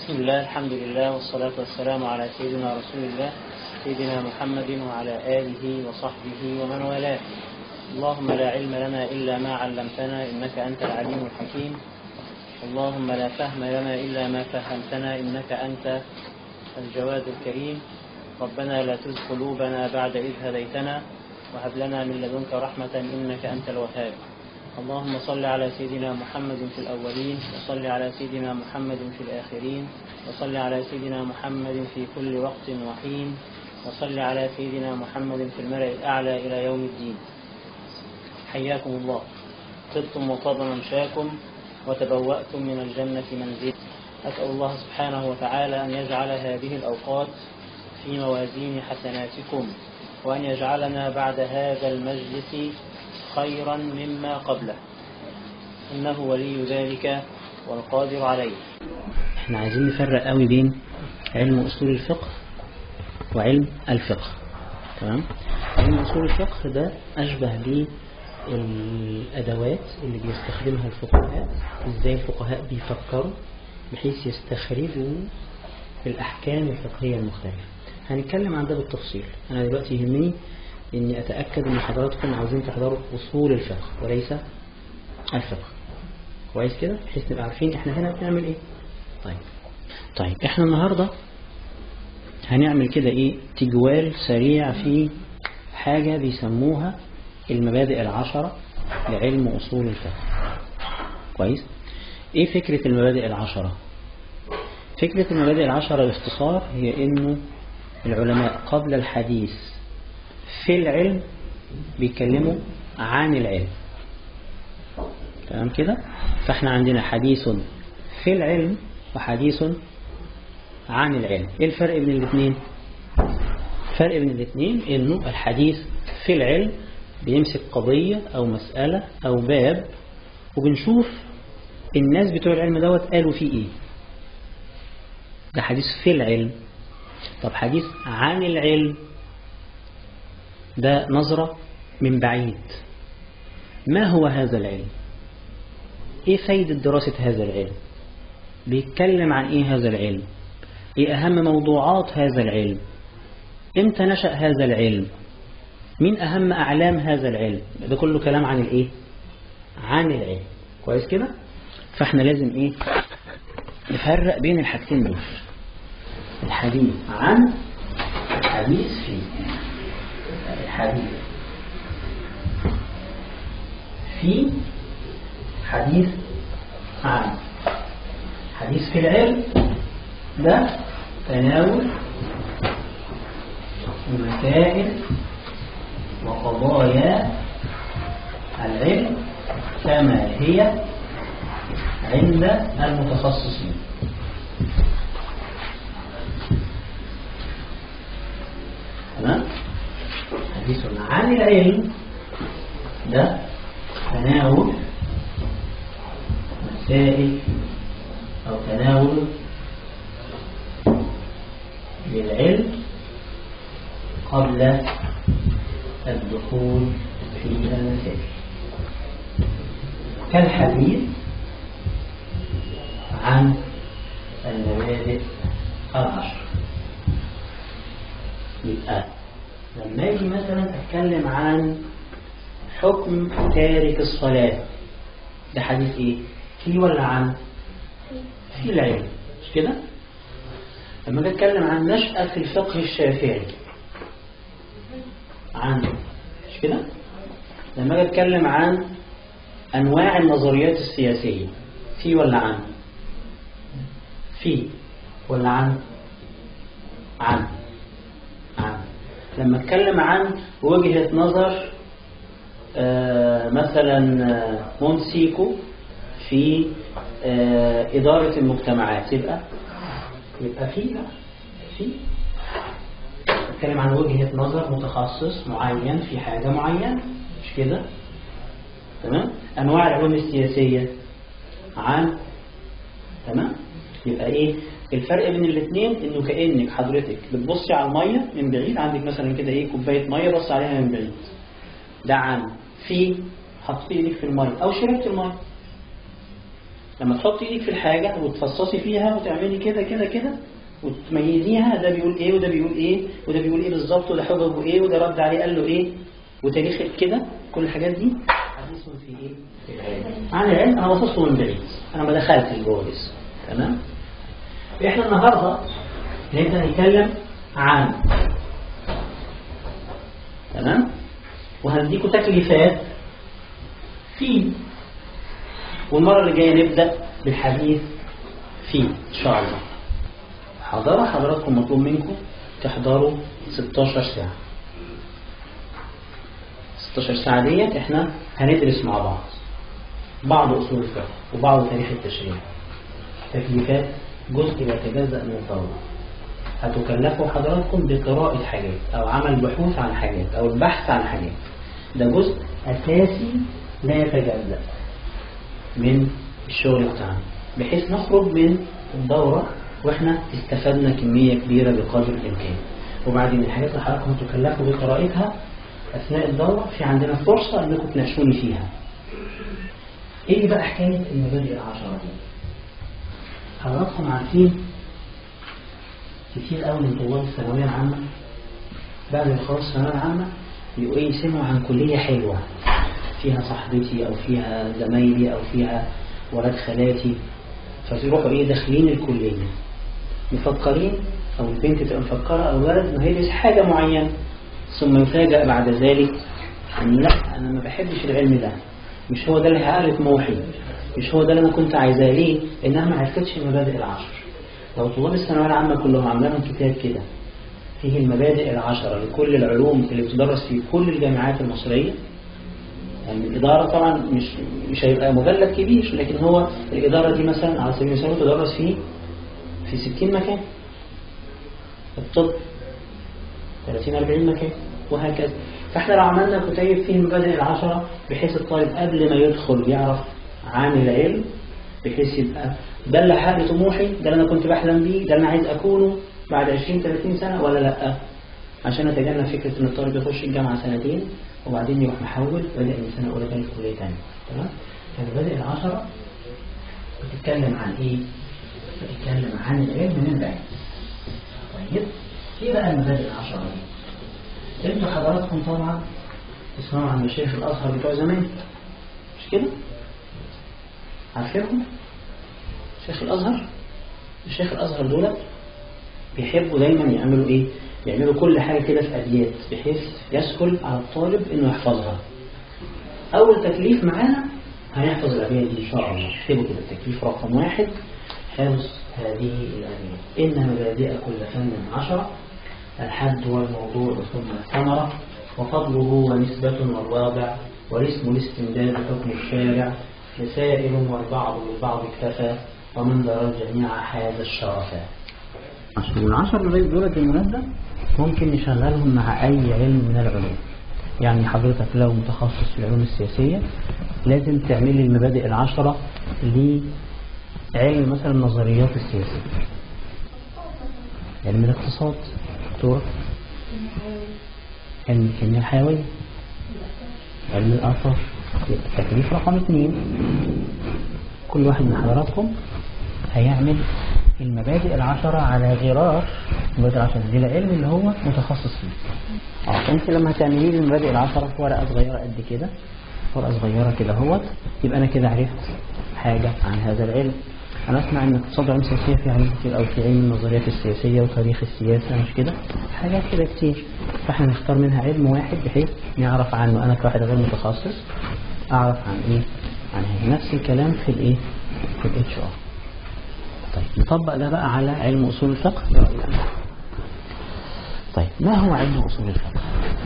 بسم الله الحمد لله والصلاة والسلام على سيدنا رسول الله سيدنا محمد وعلى آله وصحبه ومن والاه اللهم لا علم لنا إلا ما علمتنا إنك أنت العليم الحكيم اللهم لا فهم لنا إلا ما فهمتنا إنك أنت الجواد الكريم ربنا لا تزغ قلوبنا بعد إذ هديتنا وهب لنا من لدنك رحمة إنك أنت الوهاب اللهم صل على سيدنا محمد في الأولين وصل على سيدنا محمد في الآخرين وصل على سيدنا محمد في كل وقت وحين وصل على سيدنا محمد في الملأ الأعلى إلى يوم الدين حياكم الله طبتم وطاب ممشاكم وتبوأتم من الجنة منزل أسأل الله سبحانه وتعالى أن يجعل هذه الأوقات في موازين حسناتكم وأن يجعلنا بعد هذا المجلس خيرا مما قبله إنه ولي ذلك والقادر عليه احنا عايزين نفرق قوي بين علم أصول الفقه وعلم الفقه تمام علم أصول الفقه ده أشبه بالأدوات اللي بيستخدمها الفقهاء إزاي الفقهاء بيفكروا بحيث يستخرجوا الأحكام الفقهية المختلفة هنتكلم عن ده بالتفصيل أنا دلوقتي يهمني إني أتأكد إن حضراتكم عاوزين تحضروا أصول الفقه وليس الفقه كويس كده بحيث نبقى عارفين إحنا هنا بنعمل إيه طيب طيب إحنا النهاردة هنعمل كده إيه تجوال سريع في حاجة بيسموها المبادئ العشرة لعلم أصول الفقه كويس إيه فكرة المبادئ العشرة فكرة المبادئ العشرة باختصار هي إنه العلماء قبل الحديث في العلم بيتكلموا عن العلم تمام كده فاحنا عندنا حديث في العلم وحديث عن العلم ايه الفرق بين الاثنين الفرق بين الاثنين انه الحديث في العلم بيمسك قضية او مسألة او باب وبنشوف الناس بتوع العلم دوت قالوا فيه ايه ده حديث في العلم طب حديث عن العلم ده نظرة من بعيد ما هو هذا العلم ايه فايدة دراسة هذا العلم بيتكلم عن ايه هذا العلم ايه اهم موضوعات هذا العلم امتى نشأ هذا العلم مين اهم اعلام هذا العلم ده كله كلام عن الايه عن العلم كويس كده فاحنا لازم ايه نفرق بين الحاجتين دول الحديث عن الحديث في الحديث في حديث عن حديث في العلم ده تناول مسائل وقضايا العلم كما هي عند المتخصصين تمام حديث عن العلم ده تناول مسائل أو تناول للعلم قبل الدخول في المسائل كالحديث عن المبادئ العشر يبقى لما اجي مثلا اتكلم عن حكم تارك الصلاة ده حديث ايه في ولا عن في العلم مش كده لما اجي اتكلم عن نشأة الفقه الشافعي عن مش كده لما اجي اتكلم عن انواع النظريات السياسية في ولا عن في ولا عن عن عن لما اتكلم عن وجهة نظر آه مثلا مونسيكو في آه إدارة المجتمعات يبقى يبقى في في اتكلم عن وجهة نظر متخصص معين في حاجة معينة مش كده تمام أنواع العلوم السياسية عن تمام يبقى ايه الفرق بين الاثنين انه كانك حضرتك بتبصي على الميه من بعيد عندك مثلا كده ايه كوبايه ميه بص عليها من بعيد ده عن في حطيت ايدك في الميه او شربت الميه لما تحط ايدك في الحاجة وتفصصي فيها وتعملي كده كده كده وتميزيها ده بيقول ايه وده بيقول ايه وده بيقول ايه بالظبط وده حجبه ايه وده رد عليه قال له ايه وتاريخ كده كل الحاجات دي حديث في ايه في العلم عن العلم انا بصصه من بعيد انا ما دخلتش جوه لسه تمام احنا النهارده نبدا نتكلم عن تمام وهنديكوا تكليفات في والمرة اللي جاية نبدأ بالحديث فيه إن شاء الله حضروا حضراتكم مطلوب منكم تحضروا 16 ساعة 16 ساعة ديت احنا هندرس مع بعض بعض أصول الفقه وبعض تاريخ التشريع تكليفات جزء يتجزأ من الدورة هتكلفوا حضراتكم بقراءة حاجات أو عمل بحوث عن حاجات أو البحث عن حاجات ده جزء أساسي لا يتجزأ من الشغل بتاعنا بحيث نخرج من الدورة واحنا استفدنا كمية كبيرة بقدر الإمكان وبعدين الحاجات اللي حضراتكم تكلفوا بقراءتها أثناء الدورة في عندنا فرصة أنكم تناقشوني فيها إيه بقى حكاية المبادئ العشرة دي حضراتكم عارفين كتير قوي من طلاب الثانوية العامة بعد ما يخلصوا الثانوية العامة يبقوا ايه يسمعوا عن كلية حلوة فيها صاحبتي أو فيها زمايلي أو فيها ولاد خالاتي فيروحوا ايه داخلين الكلية مفكرين أو البنت تبقى مفكرة أو الولد إنه هيدرس حاجة معينة ثم يفاجأ بعد ذلك أن لا أنا ما بحبش العلم ده مش هو ده اللي هيعرف طموحي مش هو ده اللي أنا كنت عايزاه ليه؟ لأنها ما عرفتش المبادئ العشر لو طلاب الثانوية العامة كلهم عاملين لهم كتاب كده فيه المبادئ العشرة لكل العلوم اللي بتدرس في كل الجامعات المصرية يعني الإدارة طبعا مش مش هيبقى مجلد كبير لكن هو الإدارة دي مثلا على سبيل المثال تدرس فيه في 60 مكان الطب 30 40 مكان وهكذا فاحنا لو عملنا كتيب فيه المبادئ العشرة بحيث الطالب قبل ما يدخل يعرف عن العلم بحيث يبقى ده اللي حقق طموحي ده اللي انا كنت بحلم بيه ده اللي انا عايز اكونه بعد 20 30 سنة ولا لا عشان اتجنب فكرة ان الطالب يخش الجامعة سنتين وبعدين يروح محول بدأ من سنة أولى تاني كلية تانية تمام فالمبادئ العشرة بتتكلم عن ايه؟ بتتكلم عن العلم من بعيد طيب ايه بقى المبادئ العشرة دي؟ انتوا حضراتكم طبعا تسمعوا عن مشايخ الازهر بتوع زمان مش كده؟ عارفينهم؟ شيخ الازهر الشيخ الازهر دول بيحبوا دايما يعملوا ايه؟ يعملوا كل حاجة كده في أبيات بحيث يسهل على الطالب إنه يحفظها أول تكليف معانا هنحفظ الأبيات دي إن شاء الله اكتبوا كده التكليف رقم واحد حفظ هذه الأبيات إن مبادئ كل فن عشرة الحد والموضوع ثم الثمرة وفضله ونسبة والواضع والاسم الاستمداد حكم الشارع لسائر والبعض بالبعض اكتفى ومن درى الجميع حاز الشرفا العشر دولة بالمناسبة ممكن نشغلهم مع أي علم من العلوم يعني حضرتك لو متخصص في العلوم السياسية لازم تعملي المبادئ العشرة لعلم مثلا النظريات السياسية علم الاقتصاد دكتور علم الكيمياء الحيوية علم الآثار التكليف رقم اثنين كل واحد من حضراتكم هيعمل المبادئ العشرة على غرار المبادئ العشرة دي العلم اللي هو متخصص فيه اه انت لما تعملي لي المبادئ العشرة في ورقة صغيرة قد كده ورقة صغيرة كده اهوت يبقى انا كده عرفت حاجة عن هذا العلم انا اسمع ان اقتصاد علم سياسية في علم كتير او في علم النظريات السياسية وتاريخ السياسة مش كده حاجات كده كتير فاحنا نختار منها علم واحد بحيث نعرف عنه انا كواحد غير متخصص اعرف عن ايه عن هذا نفس الكلام في الايه في الاتش ار طيب نطبق ده بقى على علم أصول الفقه طيب ما هو علم أصول الفقه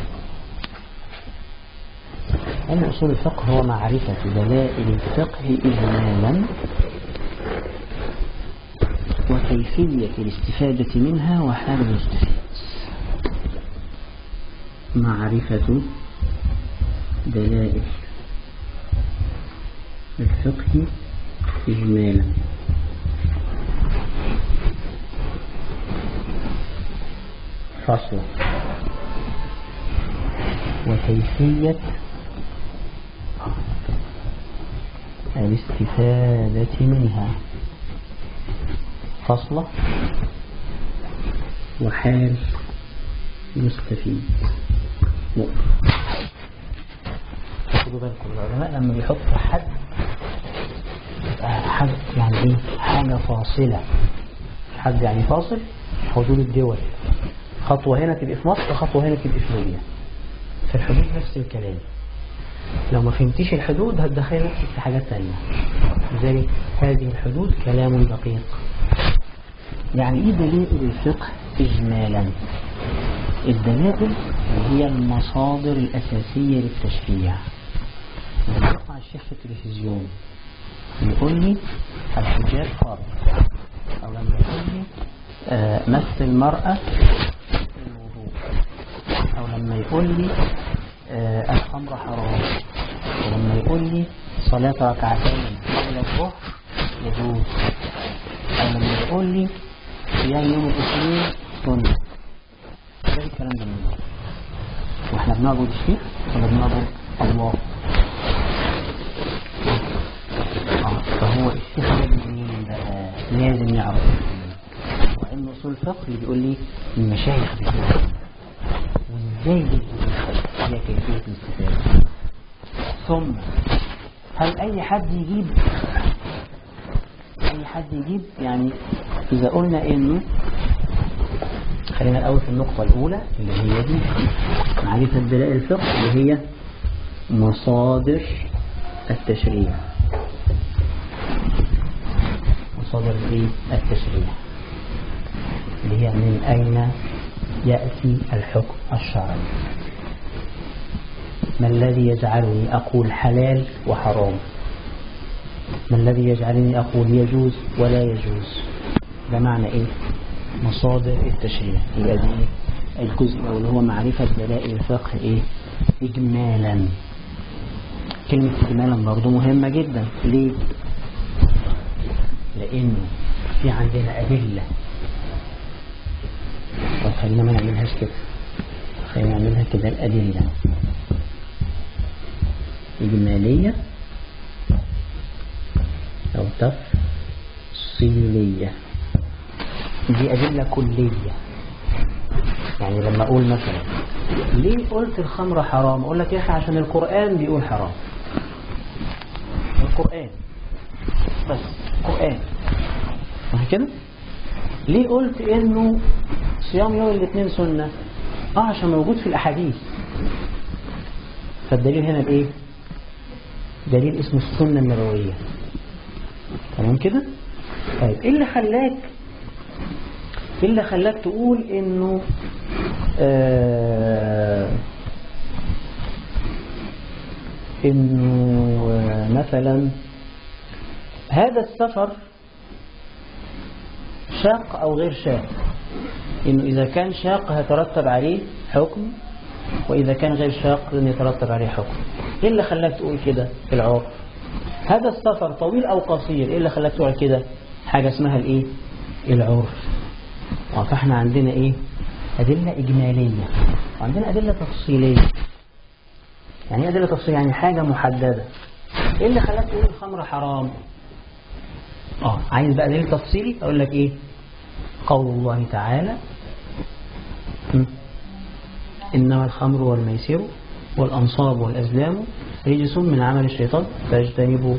علم أصول الفقه هو معرفة دلائل الفقه إجمالا وكيفية الاستفادة منها وحال المستفيد معرفة دلائل الفقه إجمالا فصل وكيفية والاستفادة منها فصلة وحال مستفيد نقطة خدوا بالكم العلماء لما بيحطوا حد حد يعني ايه حاجة فاصلة حد يعني فاصل حدود الدول خطوة هنا تبقى في مصر وخطوة هنا تبقى في ليبيا في الحدود نفس الكلام لو ما فهمتيش الحدود هتدخل نفسك في حاجات تانية لذلك هذه الحدود كلام دقيق يعني ايه دلائل الفقه اجمالا الدلائل هي المصادر الاساسية للتشريع لما يطلع الشيخ في التلفزيون يقول لي الحجاب فرض او لما يقول لي آه مس المرأة الوضوء او لما يقول لي آه الخمر حرام ولما يقول لي صلاة ركعتين قبل الظهر يجوز او لما يقول لي صيام يوم الاثنين سنة ده الكلام ده منه واحنا بنعبد الشيخ ولا بنعبد الله آه فهو الشيخ ده منين بقى لازم يعرف وعلم اصول الفقه اللي بيقول لي المشايخ بيقولوا وازاي بيقولوا هي كيفية الاستفادة ثم هل اي حد يجيب اي حد يجيب يعني اذا قلنا انه خلينا الاول في النقطة الاولى اللي هي دي معرفة دلائل الفقه اللي هي مصادر التشريع مصادر ايه التشريع اللي هي من اين يأتي الحكم الشرعي ما الذي يجعلني أقول حلال وحرام ما الذي يجعلني أقول يجوز ولا يجوز ده معنى إيه مصادر التشريع يبقى دي إيه؟ الجزء الأول هو معرفة دلائل الفقه إيه إجمالا كلمة إجمالا برضو مهمة جدا ليه لأنه في عندنا أدلة طب خلينا ما نعملهاش كده خلينا نعملها كده الأدلة إجمالية أو تفصيلية دي أدلة كلية يعني لما أقول مثلا ليه قلت الخمر حرام أقول لك يا أخي عشان القرآن بيقول حرام القرآن بس القرآن صح كده ليه قلت انه صيام يوم الاثنين سنة اه عشان موجود في الاحاديث فالدليل هنا بايه دليل اسمه السنة النبوية تمام كده طيب ايه اللي خلاك ايه اللي خلاك تقول انه آه انه آه مثلا هذا السفر شاق او غير شاق انه اذا كان شاق هيترتب عليه حكم واذا كان غير شاق لن يترتب عليه حكم ايه اللي خلاك تقول كده في العرف هذا السفر طويل او قصير ايه اللي خلاك تقول كده حاجة اسمها الايه العرف فاحنا عندنا ايه ادلة اجمالية وعندنا ادلة تفصيلية يعني ايه ادلة تفصيلية يعني حاجة محددة ايه اللي خلاك تقول الخمر حرام اه عايز بقى دليل تفصيلي اقول لك ايه قول الله تعالى إنما الخمر والميسر والأنصاب والأزلام رجس من عمل الشيطان فاجتنبوه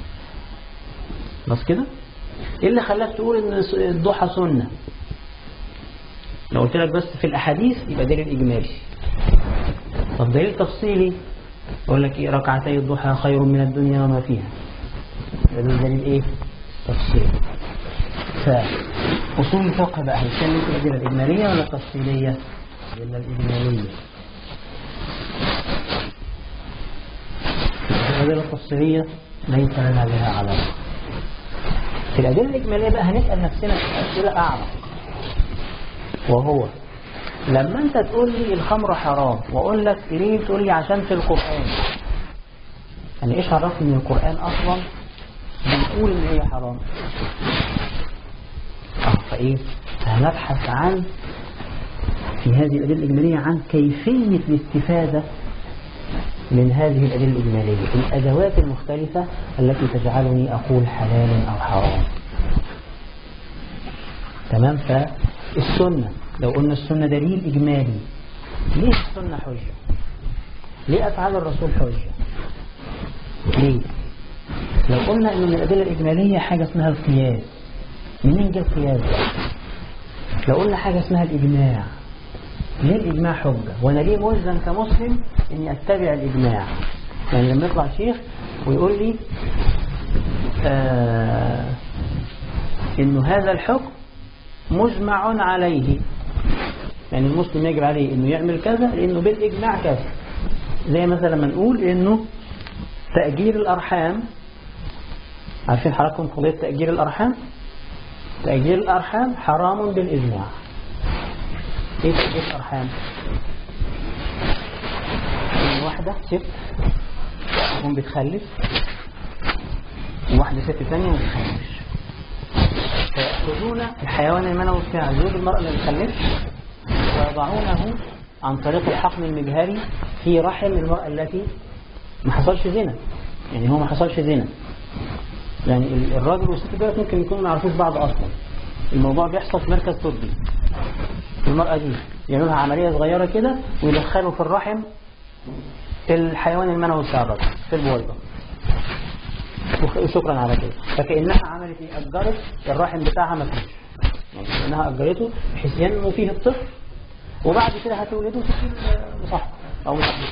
بس كده ايه اللي خلاك تقول ان الضحى سنة لو قلت لك بس في الأحاديث يبقى دليل إجمالي طب دليل تفصيلي أقول لك إيه ركعتي الضحى خير من الدنيا وما فيها ده دليل إيه تفصيلي فأصول الفقه بقى هيتكلم في الأدلة الإجمالية ولا التفصيلية؟ الأدلة الإجمالية الأدلة التفصيلية ليس لنا بها علاقة في الأدلة الإجمالية بقى هنسأل نفسنا أسئلة أعمق وهو لما أنت تقول لي الخمر حرام وأقول لك ليه تقول لي عشان في القرآن يعني إيش عرفني إن القرآن أصلا بيقول إن هي حرام آه فإيه هنبحث عن في هذه الأدلة الإجمالية عن كيفية الاستفادة من هذه الأدلة الإجمالية الأدوات المختلفة التي تجعلني أقول حلال أو حرام تمام فالسنة لو قلنا السنة دليل إجمالي ليه السنة حجة ليه أفعال الرسول حجة ليه لو قلنا إن من الأدلة الإجمالية حاجة اسمها القياس منين جه القياس ده لو قلنا حاجة اسمها الإجماع ليه الإجماع حجة وأنا ليه ملزم كمسلم إني أتبع الإجماع يعني لما يطلع شيخ ويقول لي آه إنه هذا الحكم مجمع عليه يعني المسلم يجب عليه إنه يعمل كذا لأنه بالإجماع كذا زي مثلا لما نقول إنه تأجير الأرحام عارفين حضراتكم قضية تأجير الأرحام تأجير الأرحام حرام بالإجماع ايه تأجير الأرحام إن واحدة ست تكون بتخلف وواحدة ست ثانية ما بتخلفش فيأخذون الحيوان المنوي بتاع زوج المرأة اللي بتخلفش ويضعونه عن طريق الحقن المجهري في رحم المرأة التي ما حصلش زنا يعني هو ما حصلش زنا يعني الراجل والست دول ممكن يكونوا ما يعرفوش بعض اصلا الموضوع بيحصل في مركز طبي المرأة دي يعملوا لها عملية صغيرة كده ويدخلوا في الرحم الحيوان المنوي بتاع الراجل في البويضة وشكرا على كده فكأنها عملت ايه أجرت الرحم بتاعها ما فيش يعني كأنها أجرته بحيث ينمو فيه الطفل وبعد كده هتولده تصير مصاحبة أو مصاحبة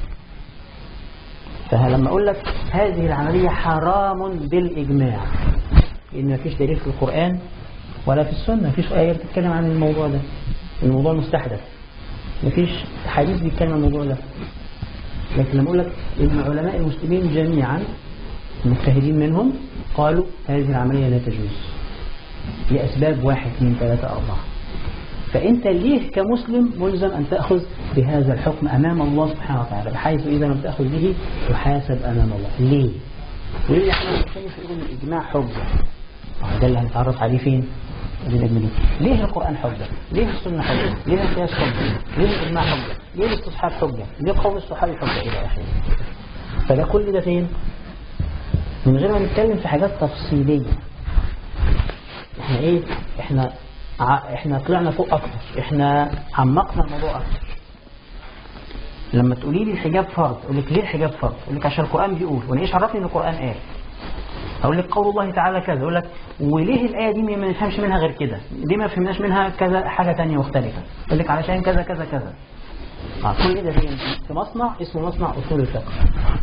فلما أقول لك هذه العملية حرام بالإجماع لأن ما فيش دليل في القرآن ولا في السنة ما فيش آية بتتكلم عن الموضوع ده الموضوع مستحدث ما فيش حديث بيتكلم عن الموضوع ده لكن لما أقول لك إن علماء المسلمين جميعا المجتهدين منهم قالوا هذه العملية لا تجوز لأسباب واحد اثنين ثلاثة أربعة فأنت ليه كمسلم ملزم أن تأخذ بهذا الحكم أمام الله سبحانه وتعالى بحيث إذا لم تأخذ به تحاسب أمام الله ليه؟ وليه احنا شايف يقول الإجماع حجة ده اللي هنتعرف عليه فين؟ ليه القرآن حجة؟ ليه السنة حجة؟ ليه القياس حجة؟ ليه الإجماع حجة؟ ليه الاستصحاب حجة؟ ليه قول الصحابي حجة إلى آخره فده كل ده فين؟ من غير ما نتكلم في حاجات تفصيلية احنا ايه احنا ع... احنا طلعنا فوق اكتر احنا عمقنا الموضوع اكتر لما تقولي لي الحجاب فرض اقول لك ليه الحجاب فرض اقول لك عشان القران بيقول وانا ايش عرفني ان القران قال اقول لك قول الله تعالى كذا اقول لك وليه الايه دي ما نفهمش منها غير كده ليه ما فهمناش منها كذا حاجه ثانيه مختلفه اقول لك علشان كذا كذا كذا اه كل ده فين في مصنع اسمه مصنع اصول الفقه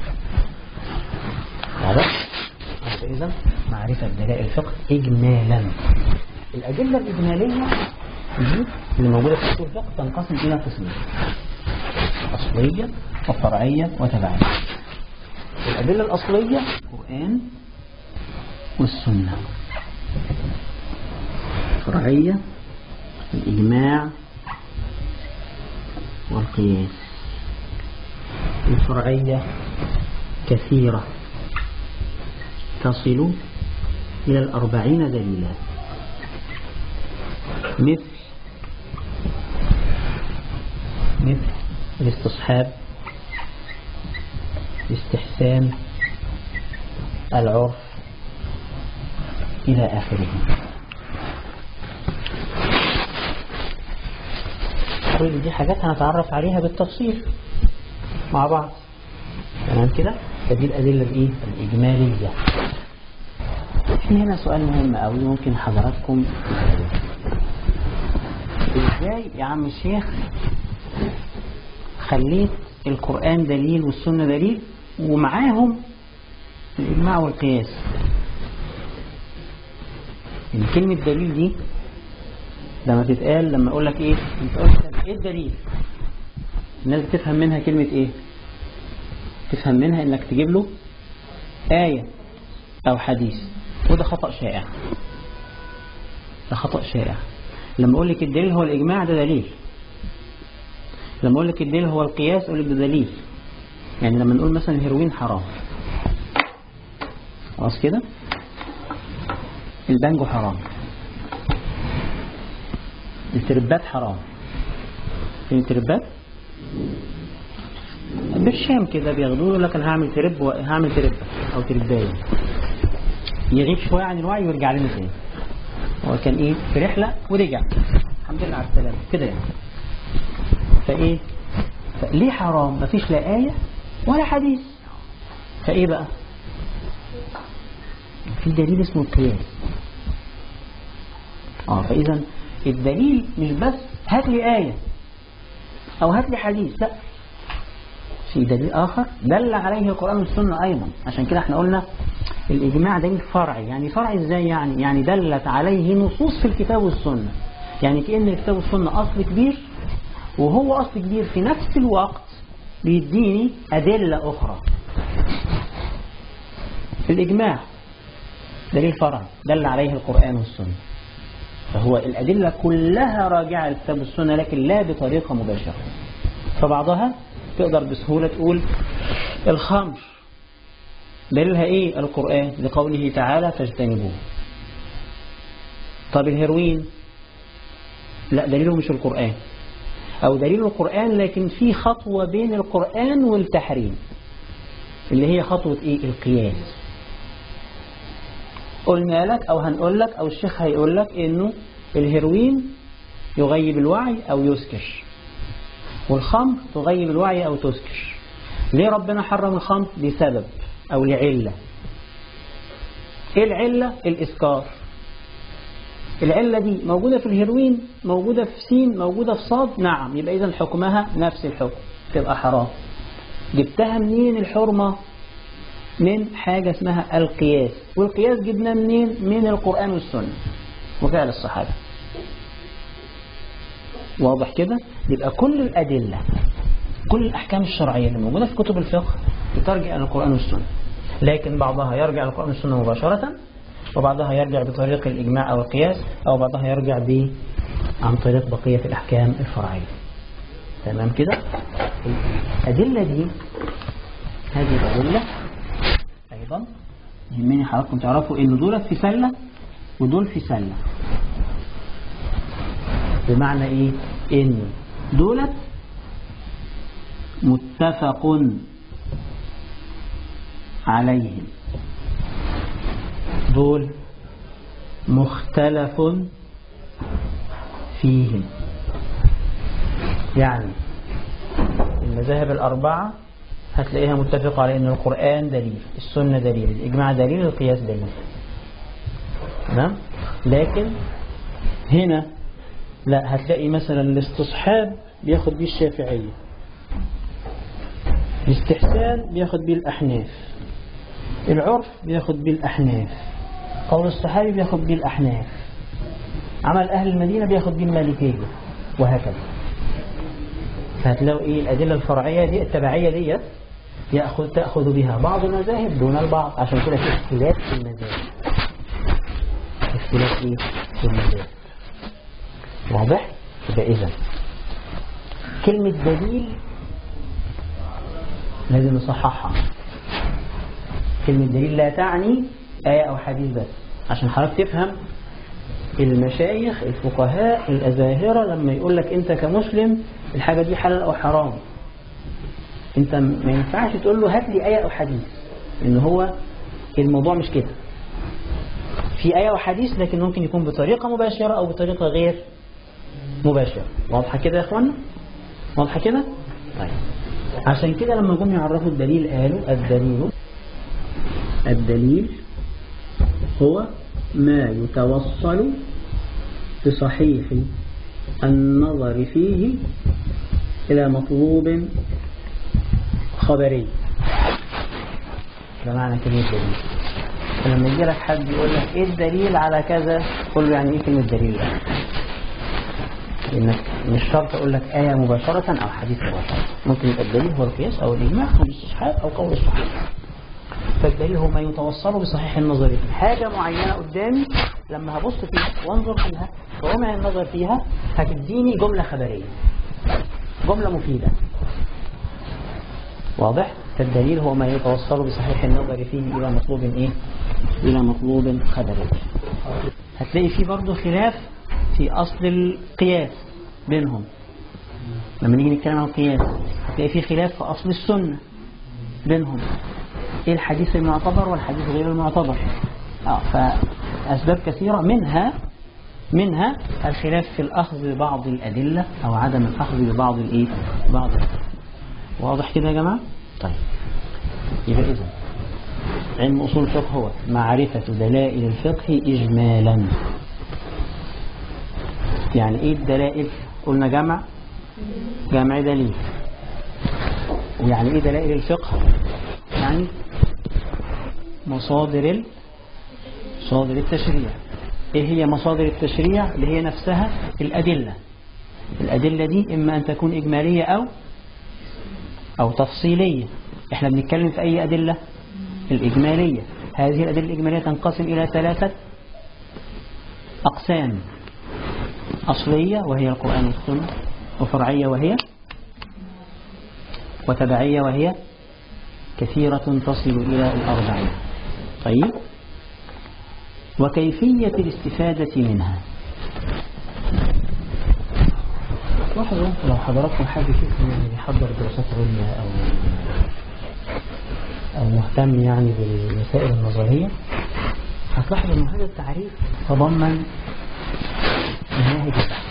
واضح إذا معرفة دلائل الفقه إجمالا الأدلة الإجمالية دي اللي موجودة في أصول الفقه تنقسم إلى قسمين أصلية وفرعية وتبعية الأدلة الأصلية القرآن والسنة الفرعية الإجماع والقياس الفرعية كثيرة تصل إلى الأربعين دليلا مثل مثل الاستصحاب الاستحسان العرف إلى آخره كل دي حاجات هنتعرف عليها بالتفصيل مع بعض تمام كده فدي الأدلة الإيه؟ الإجمالية في هنا سؤال مهم قوي ممكن حضراتكم ازاي يا عم الشيخ خليت القرآن دليل والسنة دليل ومعاهم الإجماع والقياس يعني كلمة دليل دي لما تتقال لما أقول لك إيه أنت قلت إيه الدليل الناس بتفهم منها كلمة إيه تفهم منها إنك تجيب له آية أو حديث وده خطأ شائع ده خطأ شائع لما أقول لك الدليل هو الإجماع ده دليل لما أقول لك الدليل هو القياس أقول لك ده دليل يعني لما نقول مثلا الهيروين حرام خلاص كده البانجو حرام التربات حرام فين التربات في الشام كده بياخدوه يقول لك انا هعمل ترب و... هعمل تربه او تربايه يغيب شويه عن الوعي ويرجع لنا تاني هو كان ايه في رحله ورجع الحمد لله على السلامه كده يعني فايه ليه حرام مفيش لا آية ولا حديث فايه بقى في دليل اسمه القياس اه فاذا الدليل مش بس هات لي آية او هات لي حديث لا في دليل آخر دل عليه القرآن والسنة أيضا عشان كده احنا قلنا الإجماع دليل فرعي يعني فرعي ازاي يعني يعني دلت عليه نصوص في الكتاب والسنة يعني كأن الكتاب والسنة أصل كبير وهو أصل كبير في نفس الوقت بيديني أدلة أخرى الإجماع دليل فرعي دل عليه القرآن والسنة فهو الأدلة كلها راجعة للكتاب والسنة لكن لا بطريقة مباشرة فبعضها تقدر بسهولة تقول الخمر دليلها ايه القرآن لقوله تعالى فاجتنبوه طب الهيروين لا دليله مش القرآن او دليل القرآن لكن في خطوة بين القرآن والتحريم اللي هي خطوة ايه القياس قلنا لك او هنقول لك او الشيخ هيقول لك انه الهيروين يغيب الوعي او يسكر والخمر تغيب الوعي أو تسكر ليه ربنا حرم الخمر لسبب أو لعلة إيه العلة الإسكار العلة دي موجودة في الهيروين موجودة في سين موجودة في صاد نعم يبقى إذا حكمها نفس الحكم تبقى حرام جبتها منين الحرمة من حاجة اسمها القياس والقياس جبناه منين من القرآن والسنة وفعل الصحابة واضح كده يبقى كل الأدلة كل الأحكام الشرعية اللي موجودة في كتب الفقه بترجع إلى القرآن والسنة لكن بعضها يرجع إلى القرآن والسنة مباشرة وبعضها يرجع بطريق الإجماع أو القياس أو بعضها يرجع ب عن طريق بقية الأحكام الفرعية تمام كده الأدلة دي هذه الأدلة أيضا يهمني حضراتكم تعرفوا إن دولت في سلة ودول في سلة بمعنى إيه إن دولت متفق عليهم دول مختلف فيهم يعني المذاهب الأربعة هتلاقيها متفقة على أن القرآن دليل السنة دليل الإجماع دليل القياس دليل تمام لكن هنا لا هتلاقي مثلا الاستصحاب بياخد بيه الشافعية الاستحسان بياخد بيه الأحناف العرف بياخد بيه الأحناف قول الصحابي بياخد بيه الأحناف عمل أهل المدينة بياخد بيه المالكية وهكذا فهتلاقوا إيه الأدلة الفرعية دي التبعية ديت يأخذ تأخذ بها بعض المذاهب دون البعض عشان كده في اختلاف في المذاهب اختلاف إيه في المذاهب واضح؟ يبقى إذا كلمة دليل لازم نصححها كلمة دليل لا تعني آية أو حديث بس عشان حضرتك تفهم المشايخ الفقهاء الأزاهرة لما يقول لك أنت كمسلم الحاجة دي حلال أو حرام أنت ما ينفعش تقول له هات لي آية أو حديث إن هو الموضوع مش كده في آية وحديث لكن ممكن يكون بطريقة مباشرة أو بطريقة غير مباشرة واضحة كده يا أخوانا واضحة كده طيب عشان كده لما جم يعرفوا الدليل قالوا الدليل الدليل هو ما يتوصل بصحيح النظر فيه إلى مطلوب خبري ده معنى كلمة دليل فلما يجي لك حد يقول لك ايه الدليل على كذا قول له يعني ايه كلمة دليل يعني لانك مش شرط اقول لك آية مباشرة او حديث مباشرة ممكن يبقى الدليل هو القياس او الاجماع او الاستصحاب او قول الصحابة فالدليل هو ما يتوصل بصحيح النظر فيه حاجة معينة قدامي لما هبص فيها وانظر فيها وامع النظر فيها هتديني جملة خبرية جملة مفيدة واضح فالدليل هو ما يتوصل بصحيح النظر فيه إلى مطلوب إيه إلى مطلوب خبري هتلاقي فيه برضه خلاف في أصل القياس بينهم لما نيجي نتكلم عن القياس هتلاقي في خلاف في أصل السنة بينهم ايه الحديث المعتبر والحديث غير المعتبر اه فأسباب كثيرة منها منها الخلاف في الأخذ ببعض الأدلة أو عدم الأخذ ببعض الإيه بعض واضح كده يا جماعة طيب يبقى إذا علم أصول الفقه هو معرفة دلائل الفقه إجمالا يعني إيه الدلائل قلنا جمع جمع دليل ويعني إيه دلائل الفقه يعني مصادر ال... مصادر التشريع ايه هي مصادر التشريع اللي هي نفسها الأدلة الأدلة دي إما أن تكون إجمالية أو أو تفصيلية احنا بنتكلم في أي أدلة الإجمالية هذه الأدلة الإجمالية تنقسم إلى ثلاثة أقسام أصلية وهي القرآن والسنة وفرعية وهي وتبعية وهي كثيرة تصل إلى الأربعين طيب وكيفية الاستفادة منها لاحظوا لو حضراتكم حد فيكم يعني بيحضر دراسات عليا أو أو مهتم يعني بالمسائل النظرية هتلاحظ أن هذا التعريف تضمن مناهج البحث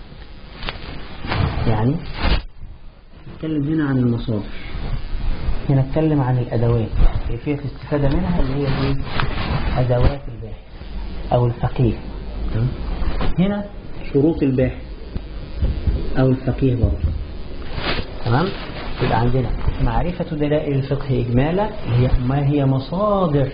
يعني نتكلم هنا عن المصادر هنا نتكلم عن الأدوات كيفية الاستفادة منها اللي هي ايه أدوات الباحث أو الفقيه هنا شروط الباحث أو الفقيه برضه تمام يبقى عندنا معرفة دلائل الفقه إجمالا هي ما هي مصادر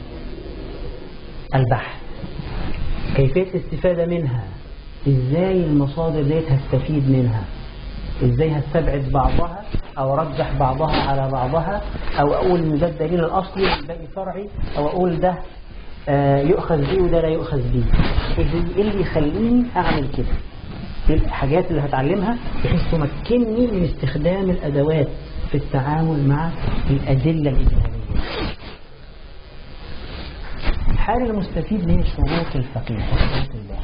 البحث كيفية الاستفادة منها ازاي المصادر ديت هستفيد منها ازاي هستبعد بعضها او ارجح بعضها على بعضها او اقول ان ده الدليل الاصلي والباقي فرعي او اقول ده آه يؤخذ بيه وده لا يؤخذ بيه ايه اللي يخليني اعمل كده ايه الحاجات اللي هتعلمها بحيث تمكنني من استخدام الادوات في التعامل مع الادله الاجماليه الحال المستفيد من شروط الفقيه شروط الله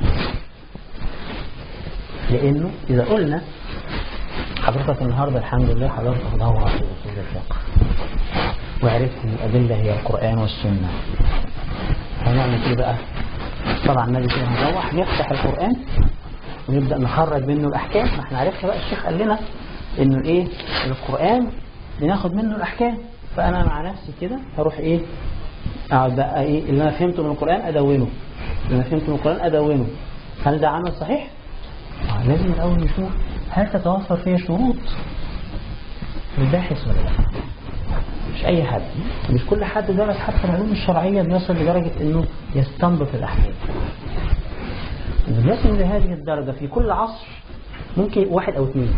لانه اذا قلنا حضرتك النهاردة الحمد لله حضرتك دورة في أصول الفقه وعرفت ان الأدلة هي القرآن والسنة هنعمل ايه بقى طبعا النبي كده هنروح نفتح القرآن ونبدأ نخرج منه الأحكام ما احنا عرفنا بقى الشيخ قال لنا انه ايه القرآن بناخد منه الأحكام فأنا مع نفسي كده هروح ايه اقعد بقى ايه اللي انا فهمته من القرآن ادونه اللي انا فهمته من القرآن ادونه هل ده عمل صحيح؟ آه لازم الأول نشوف هل تتوفر فيه شروط الباحث ولا لا مش أي حد مش كل حد درس حتى العلوم الشرعية بيصل لدرجة أنه يستنبط الأحكام بيصل لهذه الدرجة في كل عصر ممكن واحد أو اثنين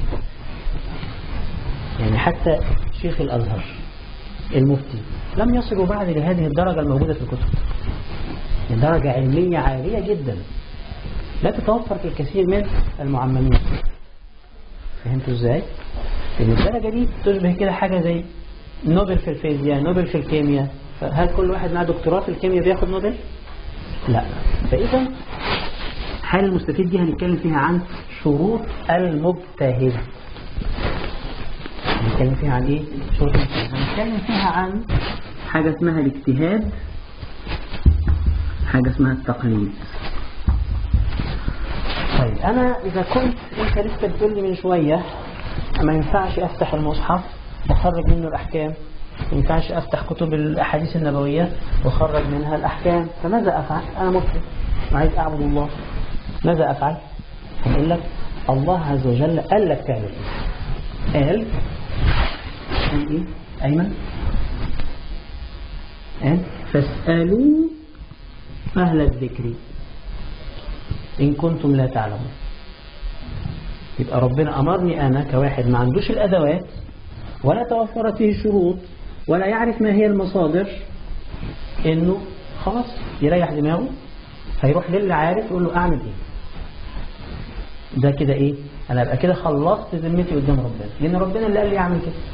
يعني حتى شيخ الأزهر المفتي لم يصلوا بعد لهذه الدرجة الموجودة في الكتب درجة علمية عالية جدا لا تتوفر في الكثير من المعممين فهمتوا ازاي؟ لأن الدرجة دي تشبه كده حاجة زي نوبل في الفيزياء نوبل في الكيمياء فهل كل واحد معاه دكتوراه في الكيمياء بياخد نوبل؟ لا فإذا حال المستفيد دي هنتكلم فيها عن شروط المجتهد هنتكلم فيها عن ايه؟ شروط المجتهد هنتكلم فيها عن حاجة اسمها الاجتهاد حاجة اسمها التقليد طيب أنا إذا كنت أنت لسه بتقول لي من شوية ما ينفعش أفتح المصحف وأخرج منه الأحكام ما ينفعش أفتح كتب الأحاديث النبوية وأخرج منها الأحكام فماذا أفعل؟ أنا مسلم وعايز أعبد الله ماذا أفعل؟ هقول لك الله عز وجل قال لك تعمل إيه؟ قال قال إيه؟ أيمن قال فاسألوا أهل الذكر إن كنتم لا تعلمون يبقى ربنا أمرني أنا كواحد ما عندوش الأدوات ولا توفرت فيه الشروط ولا يعرف ما هي المصادر إنه خلاص يريح دماغه هيروح للي عارف يقول له أعمل إيه ده كده إيه أنا أبقى كده خلصت ذمتي قدام ربنا لأن ربنا اللي قال لي أعمل كده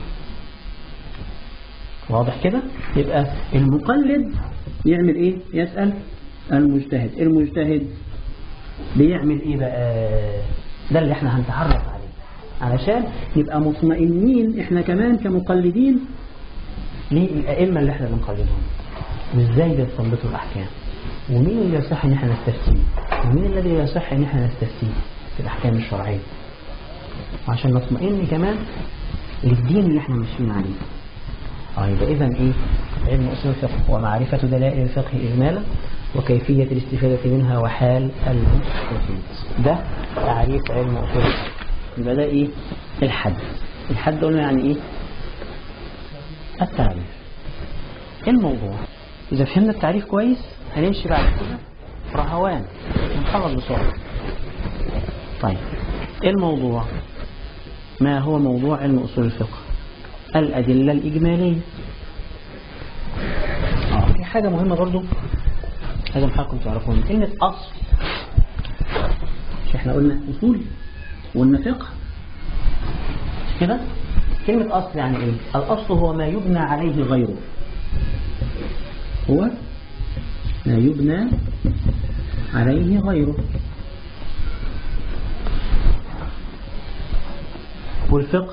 واضح كده يبقى المقلد يعمل إيه يسأل المجتهد المجتهد بيعمل ايه بقى ده اللي احنا هنتعرف عليه علشان نبقى مطمئنين احنا كمان كمقلدين للأئمة اللي احنا بنقلدهم وازاي بيستنبطوا الأحكام ومين اللي يصح ان احنا نستفتيه ومين الذي يصح ان احنا نستفتيه في الأحكام الشرعية وعشان نطمئن كمان للدين اللي احنا ماشيين عليه اه يبقى اذا ايه علم اصول الفقه ومعرفة دلائل الفقه اجمالا وكيفية الاستفادة منها وحال المستفيد ده تعريف علم اصول الفقه يبقى ده ايه الحد الحد قلنا يعني ايه التعريف الموضوع اذا فهمنا التعريف كويس هنمشي بعد كده رهوان ونخلص بسرعة طيب ايه الموضوع ما هو موضوع علم أصول الفقه الأدلة الإجمالية آه في حاجة مهمة برضو لازم حضراتكم تعرفون كلمة أصل مش احنا قلنا أصول وقلنا فقه مش كده كلمة أصل يعني إيه الأصل هو ما يبنى عليه غيره هو ما يبنى عليه غيره والفقه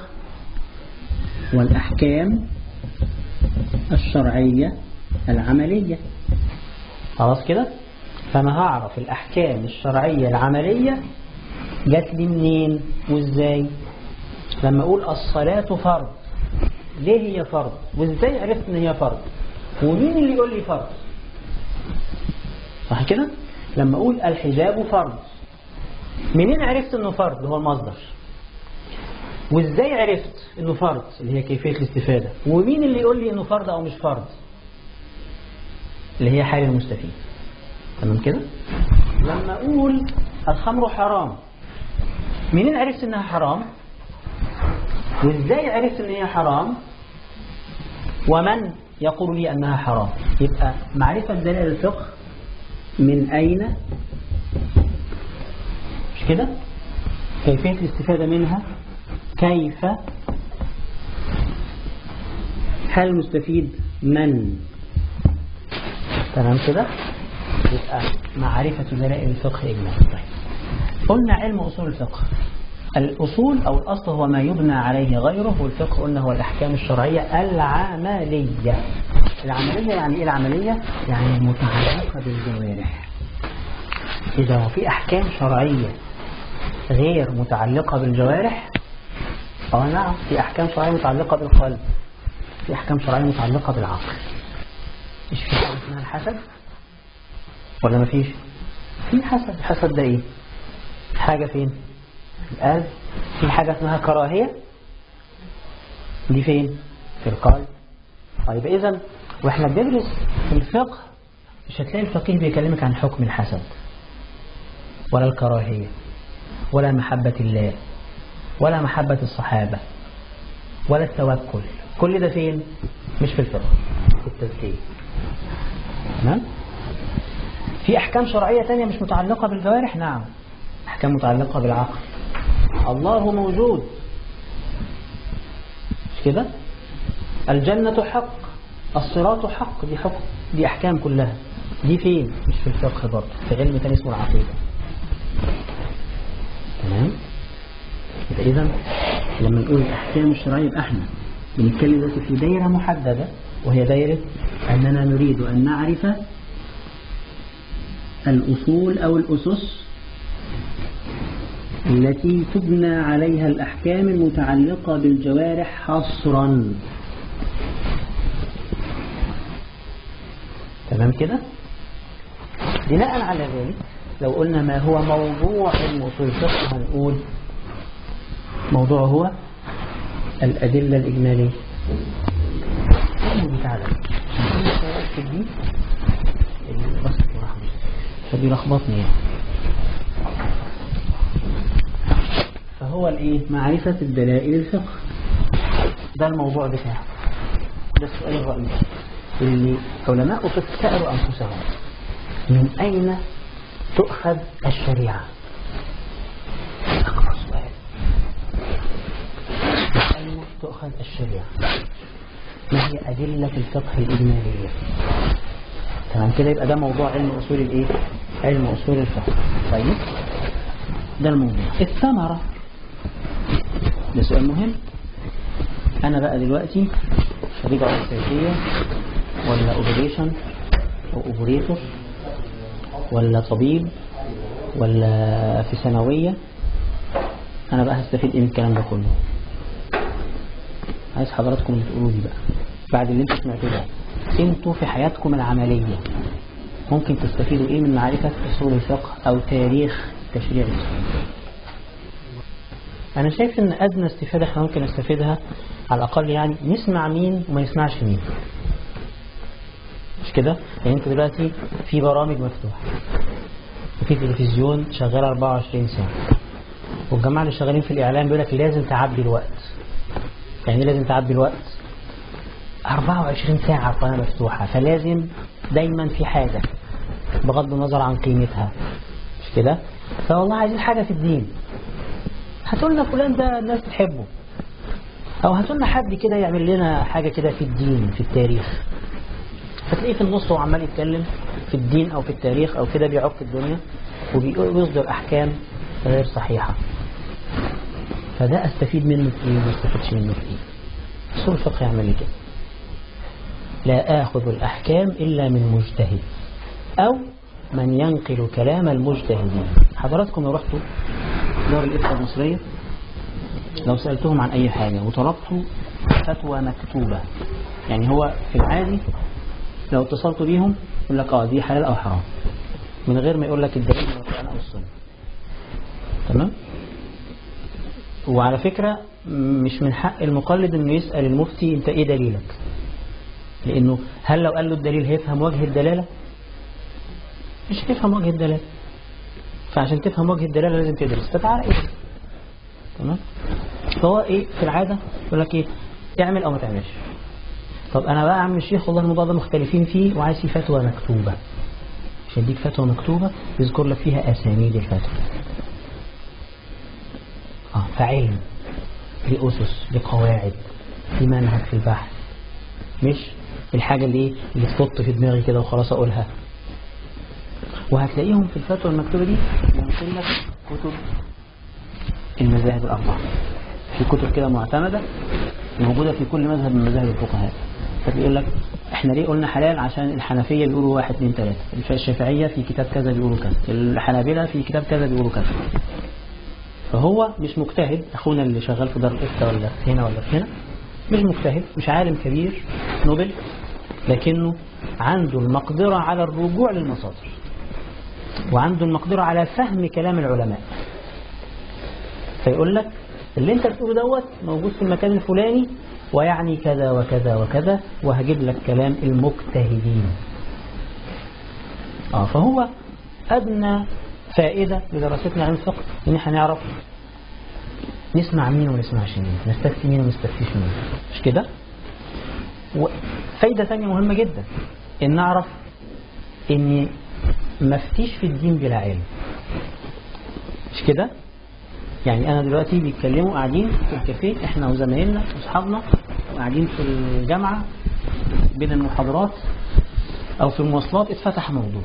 والأحكام الشرعية العملية خلاص كده فأنا هعرف الأحكام الشرعية العملية جات لي منين وإزاي لما أقول الصلاة فرض ليه هي فرض وإزاي عرفت إن هي فرض ومين اللي يقول لي فرض صح كده لما أقول الحجاب فرض منين عرفت إنه فرض هو المصدر وازاي عرفت انه فرض اللي هي كيفية الاستفادة ومين اللي يقول لي انه فرض او مش فرض اللي هي حال المستفيد تمام كده لما اقول الخمر حرام منين عرفت انها حرام وازاي عرفت ان هي حرام ومن يقول لي انها حرام يبقى معرفة دلائل الفقه من اين مش كده كيفية الاستفادة منها كيف هل المستفيد من تمام كده يبقى معرفة دلائل الفقه إجمالا طيب قلنا علم أصول الفقه الأصول أو الأصل هو ما يبنى عليه غيره والفقه قلنا هو الأحكام الشرعية العملية العملية يعني إيه العملية؟ يعني متعلقة بالجوارح إذا هو في أحكام شرعية غير متعلقة بالجوارح اه نعم في أحكام شرعية متعلقة بالقلب في أحكام شرعية متعلقة بالعقل مش في حاجة اسمها الحسد ولا مفيش في حسد الحسد ده ايه حاجة فين القلب في حاجة اسمها كراهية دي فين في القلب طيب إذا واحنا بندرس في الفقه مش هتلاقي الفقيه بيكلمك عن حكم الحسد ولا الكراهية ولا محبة الله ولا محبة الصحابة ولا التوكل كل ده فين مش في الفقه في التزكية تمام في أحكام شرعية تانية مش متعلقة بالجوارح نعم أحكام متعلقة بالعقل الله موجود مش كده الجنة حق الصراط حق دي حق دي أحكام كلها دي فين مش في الفقه برضه في علم تاني اسمه العقيدة تمام يبقى إذا لما نقول الأحكام الشرعية يبقى احنا بنتكلم دلوقتي في دايرة محددة وهي دايرة أننا نريد أن نعرف الأصول أو الأسس التي تبنى عليها الأحكام المتعلقة بالجوارح حصرا تمام كده بناء على ذلك لو قلنا ما هو موضوع علم أصول الفقه هنقول موضوع هو الأدلة الإجمالية بتاع ده دي بس فبيلخبطني يعني فهو الايه معرفة الدلائل الفقه ده الموضوع بتاعه ده السؤال الرئيسي اللي علماء الفقه سألوا أنفسهم من أين تؤخذ الشريعة أقرأ سؤال من أين تؤخذ الشريعة ما هي أدلة الفقه الإجمالية تمام كده يبقى ده موضوع علم أصول الإيه علم أصول الفقه طيب ده الموضوع الثمرة ده سؤال مهم أنا بقى دلوقتي خريج علوم سياسية ولا أوبريشن أو أوبريتور ولا طبيب ولا في ثانوية أنا بقى هستفيد إيه من الكلام ده كله عايز حضراتكم اللي تقولوا لي بقى بعد اللي انتوا سمعتوه ده انتوا في حياتكم العملية ممكن تستفيدوا ايه من معرفة اصول الفقه او تاريخ التشريع الاسلامي انا شايف ان ادنى استفادة احنا ممكن نستفيدها على الاقل يعني نسمع مين وما نسمعش مين مش كده يعني انت دلوقتي في برامج مفتوحة وفي تلفزيون شغال 24 ساعة والجماعة اللي شغالين في الاعلام بيقول لك لازم تعبي الوقت يعني لازم تعبي الوقت 24 ساعة القناة مفتوحة فلازم دايما في حاجة بغض النظر عن قيمتها مش كده فوالله عايزين حاجة في الدين هاتولنا فلان ده الناس بتحبه او هاتولنا حد كده يعمل لنا حاجة كده في الدين في التاريخ فتلاقيه في النص هو عمال يتكلم في الدين او في التاريخ او كده بيعك الدنيا وبيصدر احكام غير صحيحة فده استفيد منه في ايه وما استفدش منه في ايه اصول الفقه يعمل لي كده لا آخذ الأحكام إلا من مجتهد أو من ينقل كلام المجتهدين حضراتكم لو رحتوا دار الإفتاء المصرية لو سألتهم عن أي حاجة وطلبتوا فتوى مكتوبة يعني هو في العادي لو اتصلت بيهم يقول لك اه دي حلال أو حرام من غير ما يقول لك الدليل من القرآن أو السنة تمام وعلى فكرة مش من حق المقلد انه يسأل المفتي انت ايه دليلك لانه هل لو قال له الدليل هيفهم وجه الدلالة مش هيفهم وجه الدلالة فعشان تفهم وجه الدلالة لازم تدرس فتعالى ايه تمام فهو ايه في العادة يقول لك ايه اعمل او ما تعملش طب انا بقى اعمل الشيخ والله الموضوع ده مختلفين فيه وعايز فيه فتوى مكتوبة مش هديك فتوى مكتوبة يذكر لك فيها اسانيد الفتوى اه فعلم لأسس لقواعد في منهج في البحث مش الحاجة اللي ايه اللي تفط في دماغي كده وخلاص اقولها وهتلاقيهم في الفتوى المكتوبة دي ينقل لك كتب المذاهب الأربعة في كتب كده معتمدة موجودة في كل مذهب من مذاهب الفقهاء فبيقول لك احنا ليه قلنا حلال عشان الحنفية بيقولوا واحد اثنين ثلاثة الشافعية في كتاب كذا بيقولوا كذا الحنابلة في كتاب كذا بيقولوا كذا فهو مش مجتهد أخونا اللي شغال في دار الإفتاء ولا في هنا ولا في هنا مش مجتهد مش عالم كبير نوبل لكنه عنده المقدرة على الرجوع للمصادر وعنده المقدرة على فهم كلام العلماء فيقول لك اللي انت بتقوله دوت موجود في المكان الفلاني ويعني كذا وكذا وكذا وهجيب لك كلام المجتهدين اه فهو أدنى فائدة لدراستنا عن الفقه ان احنا نعرف نسمع مين وما نسمعش مين نستفتي مين وما نستفتيش مين مش كده وفايدة ثانية مهمة جدا ان نعرف ان مفتيش في الدين بلا علم مش كده يعني انا دلوقتي بيتكلموا قاعدين في الكافيه احنا وزمايلنا واصحابنا وقاعدين في الجامعة بين المحاضرات او في المواصلات اتفتح موضوع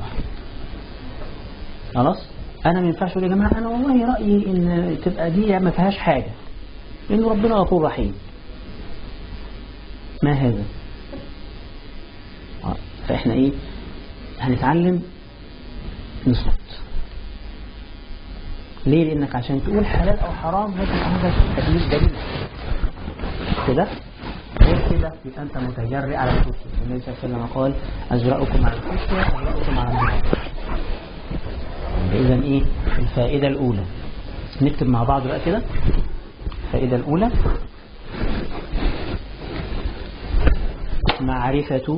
خلاص انا ما ينفعش اقول يا جماعه انا والله رايي ان تبقى دي ما فيهاش حاجه لان ربنا غفور رحيم ما هذا فاحنا ايه هنتعلم نسكت ليه لانك عشان تقول حلال او حرام لازم عندك تدليل دليل كده غير كده يبقى انت متجرئ على الكفر النبي صلى الله عليه وسلم قال اجرأكم على الكفر اجرأكم على النار إذا إيه الفائدة الأولى نكتب مع بعض بقى كده الفائدة الأولى معرفة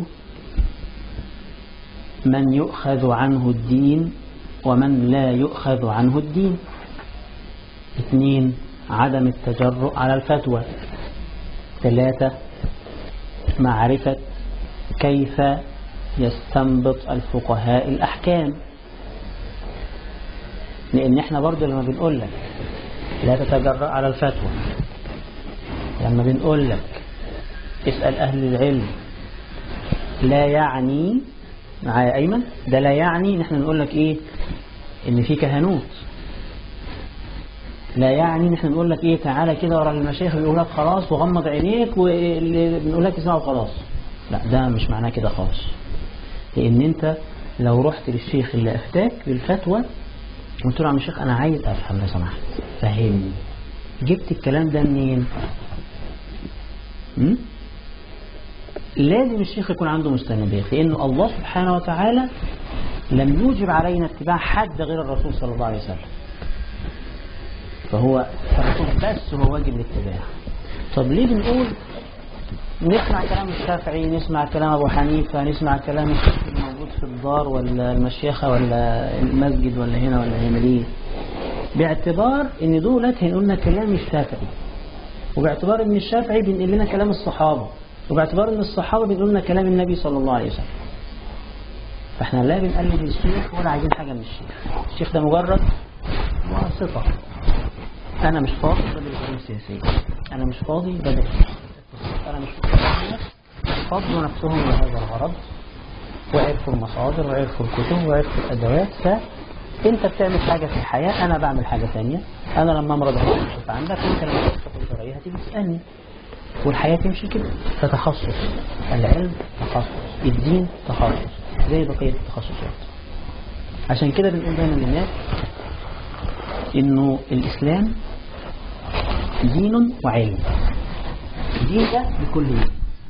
من يؤخذ عنه الدين ومن لا يؤخذ عنه الدين اثنين عدم التجرؤ على الفتوى ثلاثة معرفة كيف يستنبط الفقهاء الأحكام لأن احنا برضو لما بنقول لك لا تتجرأ على الفتوى لما بنقول لك اسأل أهل العلم لا يعني معايا أيمن ده لا يعني ان احنا نقول لك ايه ان في كهنوت لا يعني ان احنا نقول لك ايه تعالى كده ورا المشايخ بيقول لك خلاص وغمض عينيك واللي بنقول لك اسمعه خلاص لا ده مش معناه كده خالص لان انت لو رحت للشيخ اللي افتاك بالفتوى قلت له يا عم الشيخ انا عايز افهم لو سمحت فهمني جبت الكلام ده منين م? لازم الشيخ يكون عنده مستندات لأن الله سبحانه وتعالى لم يوجب علينا اتباع حد غير الرسول صلى الله عليه وسلم فهو الرسول بس هو واجب الاتباع طب ليه بنقول نسمع كلام الشافعي نسمع كلام أبو حنيفة نسمع كلام الشيخ الموجود في الدار ولا المشيخة ولا المسجد ولا هنا ولا هنا ليه باعتبار ان دولت هيقولنا كلام الشافعي وباعتبار ان الشافعي بينقل لنا كلام الصحابة وباعتبار ان الصحابة بيقولوا لنا كلام النبي صلى الله عليه وسلم فاحنا لا بنقلد الشيخ ولا عايزين حاجة من الشيخ الشيخ ده مجرد واسطة انا مش فاضي بدل العلوم السياسية انا مش فاضي بدل انا مش فاضي فضلوا نفسهم لهذا الغرض وعرفوا المصادر وعرفوا الكتب وعرفوا الادوات فانت بتعمل حاجة في الحياة انا بعمل حاجة ثانية انا لما امرض هشوف عندك وانت لما تشوف شرعية هتيجي تسألني والحياة تمشي كده فتخصص العلم تخصص الدين تخصص زي بقية التخصصات عشان كده بنقول دايما للناس انه الاسلام دين وعلم دين ده لكل يوم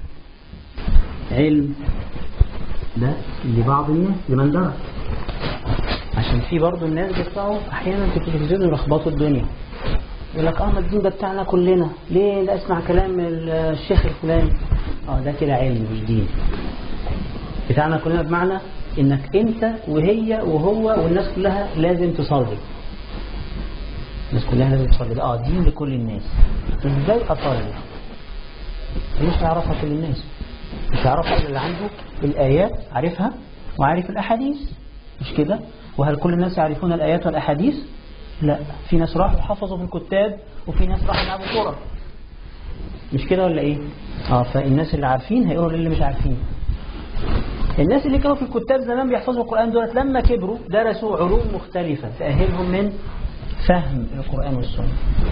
علم ده لبعض الناس لمن درس عشان في برضه الناس بيطلعوا احيانا في التلفزيون يلخبطوا الدنيا يقول لك اه ما الدين ده بتاعنا كلنا ليه لا اسمع كلام الشيخ الفلاني اه ده كده علم مش دين بتاعنا كلنا بمعنى انك انت وهي وهو والناس كلها لازم تصلي الناس كلها لازم تصلي اه دين لكل الناس ازاي اصلي مش هيعرفها كل الناس مش هيعرفها الا اللي عنده الايات عارفها وعارف الاحاديث مش كده وهل كل الناس يعرفون الايات والاحاديث لا في ناس راحوا حفظوا في الكتاب وفي ناس راحوا يلعبوا كوره مش كده ولا ايه اه فالناس اللي عارفين هيقولوا للي مش عارفين الناس اللي كانوا في الكتاب زمان بيحفظوا القرآن دولت لما كبروا درسوا علوم مختلفة تأهلهم من فهم القرآن والسنة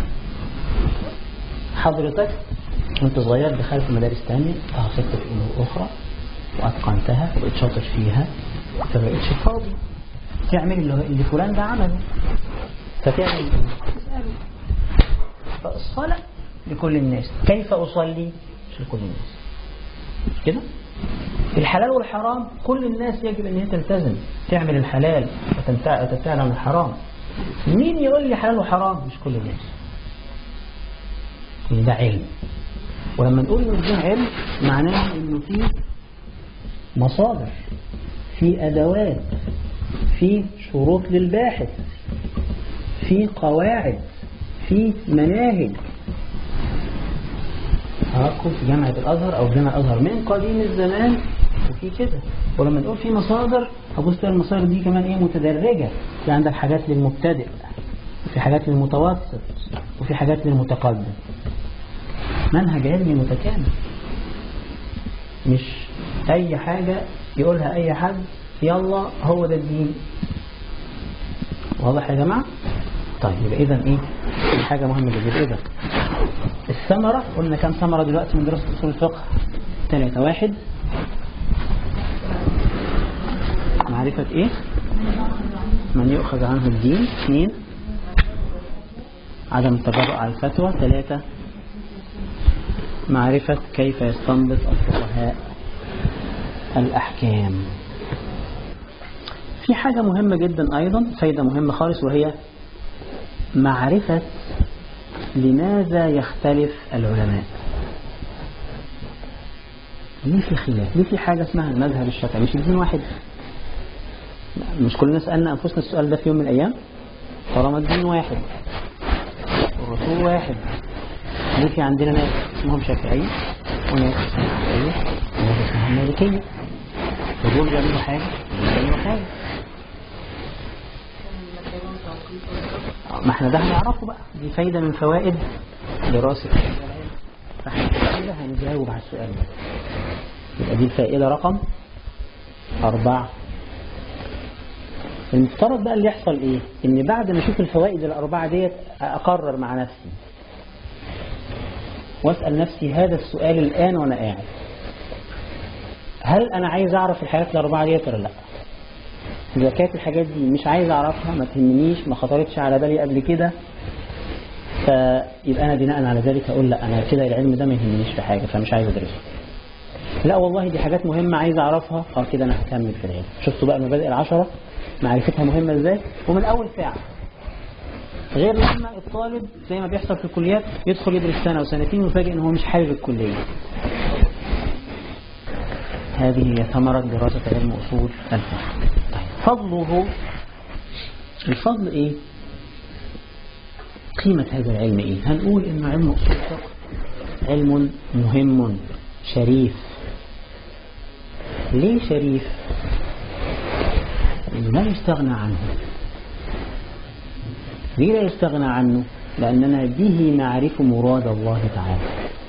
حضرتك وانت صغير دخلت مدارس تانية تحصلت في أمور أخرى وأتقنتها وبقيت شاطر فيها فبقيتش فاضي تعمل اللي, اللي فلان ده عمله فتعمل ايه؟ تسأله فالصلاة لكل الناس كيف أصلي؟ مش لكل الناس كده؟ الحلال والحرام كل الناس يجب ان هي تلتزم تعمل الحلال وتبتعد عن الحرام مين يقول لي حلال وحرام مش كل الناس ده علم ولما نقول ان ده علم معناه انه في مصادر في ادوات في شروط للباحث في قواعد في مناهج هاكم في جامعة الأزهر أو جامعة الأزهر من قديم الزمان وفي كده ولما نقول في مصادر هبص تلاقي المصادر دي كمان ايه متدرجة في عندك حاجات للمبتدئ وفي حاجات للمتوسط وفي حاجات للمتقدم منهج علمي متكامل مش أي حاجة يقولها أي حد يلا هو ده الدين واضح يا جماعة طيب يبقى إذا إيه في حاجة مهمة جدا إذا الثمرة قلنا كم ثمرة دلوقتي من دراسة أصول الفقه ثلاثة واحد معرفة إيه من يؤخذ عنه الدين اثنين عدم التجرؤ على الفتوى ثلاثة معرفة كيف يستنبط الفقهاء الأحكام في حاجة مهمة جدا أيضا فايدة مهمة خالص وهي معرفة لماذا يختلف العلماء ليه في خلاف ليه في حاجة اسمها المذهب الشافعي مش الدين واحد مش كلنا سألنا أنفسنا السؤال ده في يوم من الأيام طالما الدين واحد والرسول واحد ليه في عندنا ناس اسمهم شافعية وناس اسمهم حنفية وناس اسمهم مالكية ودول بيعملوا حاجة ودول بيعملوا حاجة ما احنا ده هنعرفه بقى دي فايدة من فوائد دراسة فاحنا كده هنجاوب على السؤال ده يبقى دي الفائدة رقم أربعة المفترض بقى اللي يحصل ايه ان بعد ما اشوف الفوائد الاربعة ديت اقرر مع نفسي واسأل نفسي هذا السؤال الان وانا قاعد هل انا عايز اعرف الحاجات الاربعة ديت ولا لا اذا كانت الحاجات دي مش عايز اعرفها ما تهمنيش ما خطرتش على بالي قبل كده فيبقى انا بناء على ذلك اقول لا انا كده العلم ده ما يهمنيش في حاجة فمش عايز ادرسه لا والله دي حاجات مهمة عايز اعرفها اه كده انا هكمل في العلم شفتوا بقى المبادئ العشرة معرفتها مهمة ازاي ومن اول ساعة غير لما الطالب زي ما بيحصل في الكليات يدخل يدرس سنة وسنتين ويفاجئ ان هو مش حابب الكلية هذه هي ثمرة دراسة علم أصول الفقه طيب فضله الفضل إيه قيمة هذا العلم إيه هنقول إن علم أصول الفقه علم مهم شريف ليه شريف لا يستغنى عنه ليه لا يستغنى عنه لأننا به نعرف مراد الله تعالى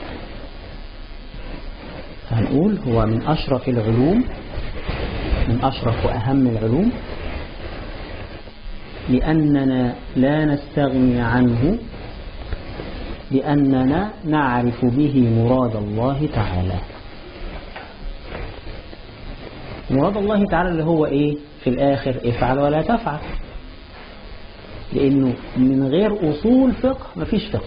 هنقول هو من أشرف العلوم من أشرف وأهم العلوم لأننا لا نستغني عنه لأننا نعرف به مراد الله تعالى مراد الله تعالى اللي هو إيه في الآخر افعل ولا تفعل لأنه من غير أصول فقه مفيش فقه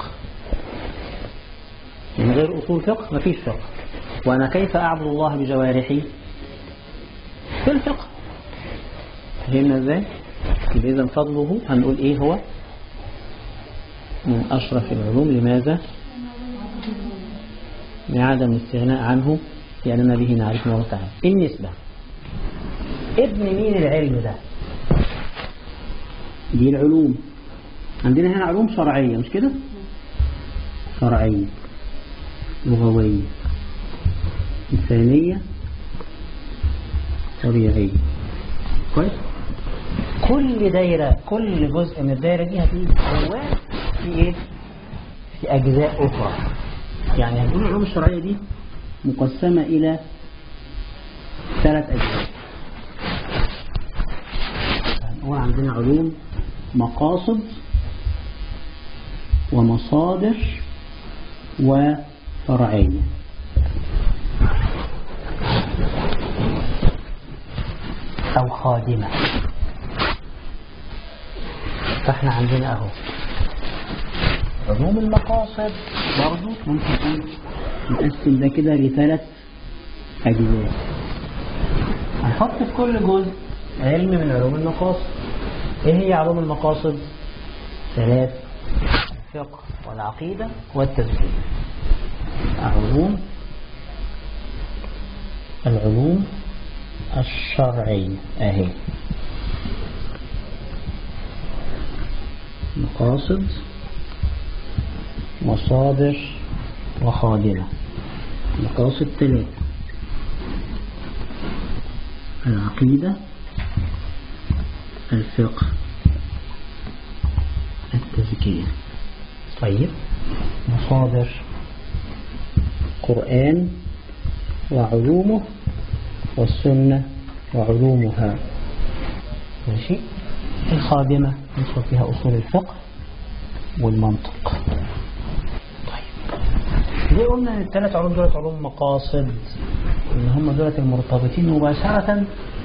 من غير أصول فقه مفيش فقه وأنا كيف أعبد الله بجوارحي في الفقه فهمنا ازاي يبقى إذا فضله هنقول إيه هو من أشرف العلوم لماذا لعدم الاستغناء عنه لأننا به نعرف الله تعالى النسبة ابن مين العلم ده دي العلوم عندنا هنا علوم شرعية مش كده شرعية لغوية إنسانية طبيعية كويس كل دايرة كل جزء من الدايرة دي هتيجي جواه في ايه في أجزاء أخرى يعني هنقول العلوم الشرعية دي مقسمة إلى ثلاث أجزاء هنقول عندنا علوم مقاصد ومصادر وفرعية أو خادمة فاحنا عندنا اهو علوم المقاصد برضو ممكن نقسم ده كده لثلاث أجزاء هنحط في كل جزء علم من علوم المقاصد ايه هي علوم المقاصد ثلاث الفقه والعقيدة والتزكية علوم العلوم الشرعية اهي مقاصد مصادر وخادمة مقاصد ثلاثة العقيدة الفقه التزكية طيب مصادر قرآن وعلومه والسنة وعلومها ماشي الخادمة ندخل فيها أصول الفقه والمنطق طيب ليه قلنا ان الثلاث علوم دولت علوم مقاصد ان هم دولت المرتبطين مباشرة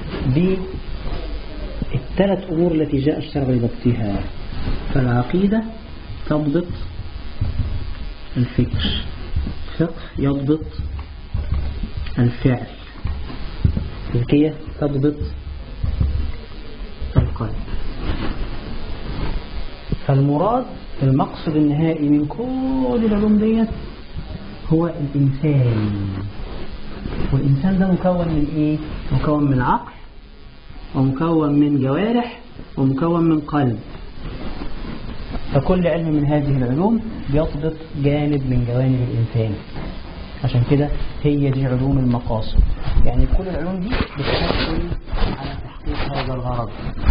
بالثلاث أمور التي جاء الشرع بضبطها فالعقيدة تضبط الفكر الفقه يضبط الفعل التزكية تضبط القلب فالمراد المقصد النهائي من كل العلوم ديت هو الإنسان والإنسان ده مكون من إيه؟ مكون من عقل ومكون من جوارح ومكون من قلب فكل علم من هذه العلوم بيضبط جانب من جوانب الإنسان عشان كده هي دي علوم المقاصد يعني كل العلوم دي بتشتغل على تحقيق هذا الغرض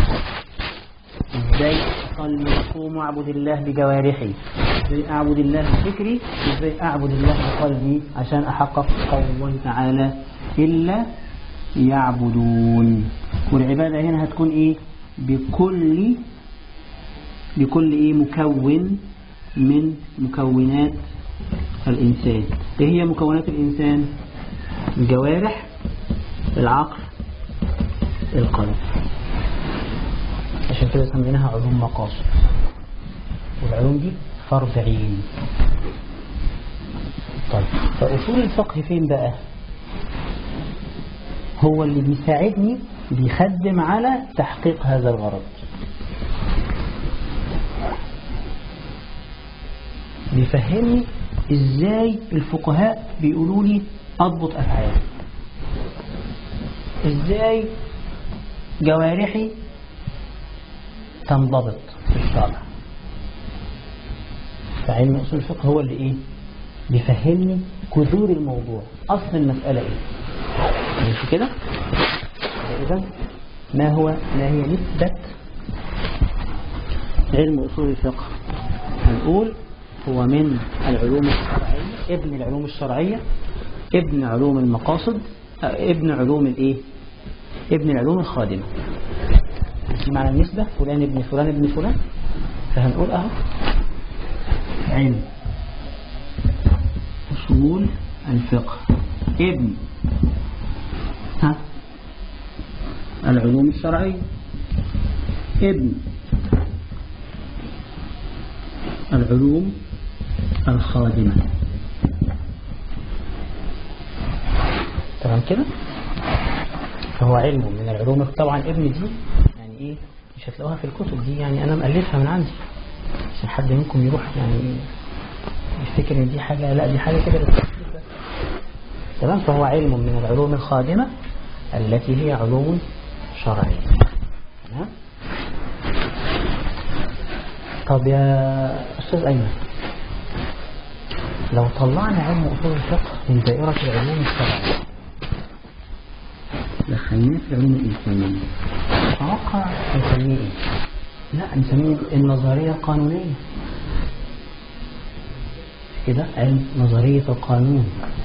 ازاي اصلي واصوم واعبد الله بجوارحي ازاي اعبد الله بفكري ازاي اعبد الله بقلبي عشان احقق قول الله تعالى الا يعبدون والعباده هنا هتكون ايه بكل بكل ايه مكون من مكونات الإنسان ايه هي مكونات الإنسان الجوارح العقل القلب عشان كده سميناها علوم مقاصد والعلوم دي فرض عين طيب فأصول الفقه فين بقى هو اللي بيساعدني بيخدم على تحقيق هذا الغرض بيفهمني ازاي الفقهاء بيقولوا لي اضبط افعالي ازاي جوارحي تنضبط في الشرع فعلم اصول الفقه هو اللي ايه بيفهمني كذور الموضوع اصل المسألة ايه ماشي كده اذا ما هو ما هي نسبة علم اصول الفقه هنقول هو من العلوم الشرعية ابن العلوم الشرعية ابن علوم المقاصد ابن علوم الايه ابن العلوم الخادمة دي معنى النسبة فلان ابن فلان ابن فلان فهنقول اهو علم أصول الفقه ابن ها العلوم الشرعية ابن العلوم الخادمة تمام كده فهو علم من العلوم طبعا ابن دي يعني ايه مش هتلاقوها في الكتب دي يعني انا مألفها من عندي عشان حد منكم يروح يعني يفتكر ان دي حاجة لا دي حاجة كده تمام فهو علم من العلوم الخادمة التي هي علوم شرعية تمام طب يا أستاذ أيمن لو طلعنا علم أصول الفقه من دائرة العلوم الشرعية دخلناه في العلوم الإنسانية أتوقع نسميه إيه؟ لا نسميه النظرية القانونية كده علم نظرية القانون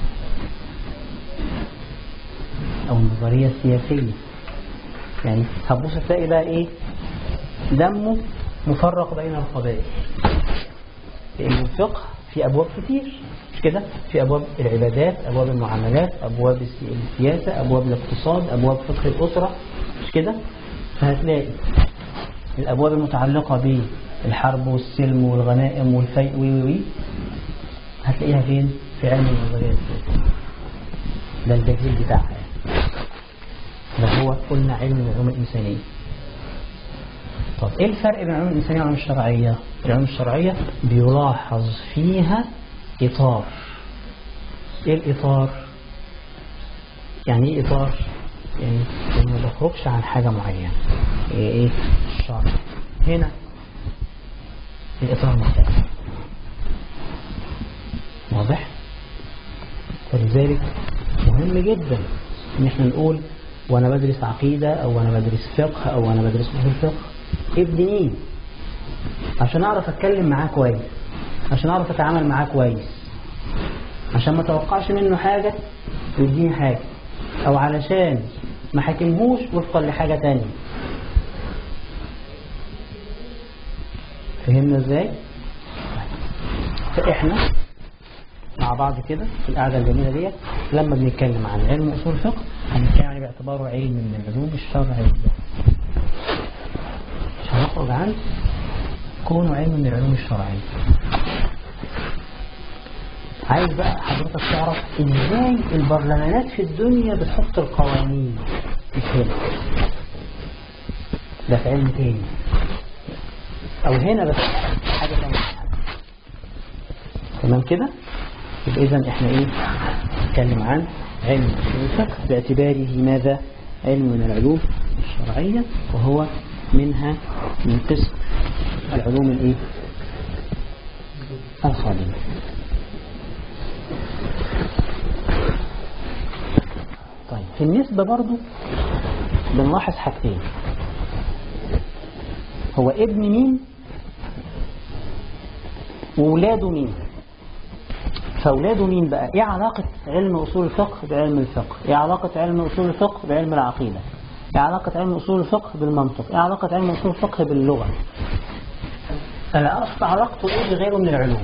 أو النظرية السياسية يعني هتبص تلاقي بقى إيه دمه مفرق بين القبائل لأن الفقه في أبواب كتير مش كده في أبواب العبادات أبواب المعاملات أبواب السياسة أبواب الاقتصاد أبواب فقه الأسرة مش كده فهتلاقي الأبواب المتعلقة بالحرب والسلم والغنائم والفيء وي وي هتلاقيها فين في علم النظرية السياسية ده البديل بتاعها ده هو قلنا علم العلوم الإنسانية طب ايه الفرق بين العلوم الإنسانية والعلوم الشرعية العلوم الشرعية بيلاحظ فيها إطار ايه الإطار يعني ايه إطار يعني ما بخرجش عن حاجة معينة ايه ايه الشرع هنا الإطار مختلف واضح ولذلك مهم جدا ان احنا نقول وانا بدرس عقيدة او وانا بدرس فقه او وانا بدرس اصول فقه ابن مين عشان اعرف اتكلم معاه كويس عشان اعرف اتعامل معاه كويس عشان ما توقعش منه حاجة ويديني حاجة او علشان ما حاكمهوش وفقا لحاجة تانية فهمنا ازاي فاحنا مع بعض كده في القعدة الجميلة ديت لما بنتكلم عن علم أصول الفقه هنتكلم عليه باعتباره علم من العلوم الشرعية مش هنخرج عن كونه علم من العلوم الشرعية عايز بقى حضرتك تعرف ازاي البرلمانات في الدنيا بتحط القوانين مش هنا ده في علم تاني او هنا بس حاجة تانية تمام كده يبقى إذا إحنا إيه نتكلم عن علم الفقه باعتباره ماذا علم من العلوم الشرعية وهو منها من قسم العلوم الإيه الخادمة طيب في النسبة برضو بنلاحظ حاجتين هو ابن مين وولاده مين فأولاده مين بقى ايه علاقة علم أصول الفقه بعلم الفقه ايه علاقة علم أصول الفقه بعلم العقيدة ايه علاقة علم أصول الفقه بالمنطق ايه علاقة علم أصول الفقه باللغة الأصل علاقته ايه بغيره من العلوم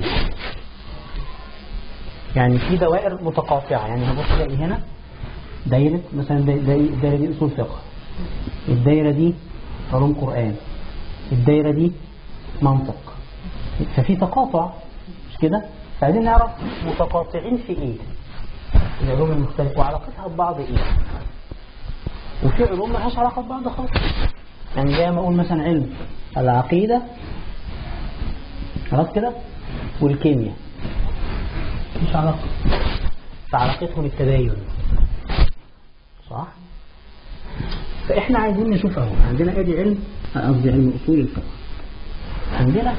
يعني في دوائر متقاطعة يعني هبص الاقي هنا دايرة مثلا الدايرة دي أصول فقه الدايرة دي علوم قرآن الدايرة دي منطق ففي تقاطع مش كده فعايزين نعرف متقاطعين في ايه العلوم المختلفة وعلاقتها ببعض ايه وفي علوم ما لهاش علاقة ببعض خالص يعني زي ما اقول مثلا علم العقيدة خلاص كده والكيمياء مش علاقة فعلاقتهم التباين صح فاحنا عايزين نشوف اهو عندنا ادي علم قصدي علم اصول الفقه عندنا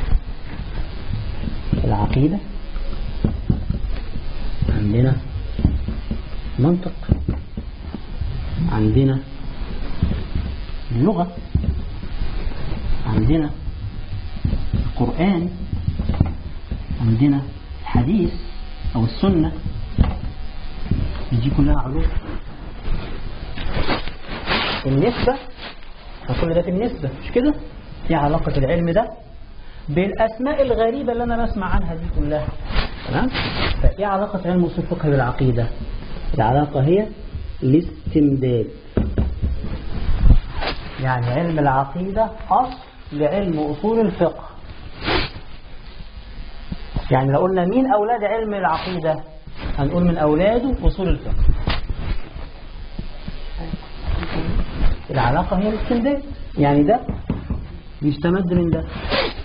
العقيدة عندنا منطق عندنا اللغة عندنا القرآن عندنا الحديث أو السنة دي كلها علوم النسبة كل ده في النسبة مش كده في علاقة العلم ده بالأسماء الغريبة اللي أنا بسمع عنها دي كلها تمام فإيه علاقة علم أصول الفقه بالعقيدة العلاقة هي الاستمداد يعني علم العقيدة أصل لعلم أصول الفقه يعني لو قلنا مين أولاد علم العقيدة هنقول من أولاده أصول الفقه العلاقة هي الاستمداد يعني ده بيستمد من ده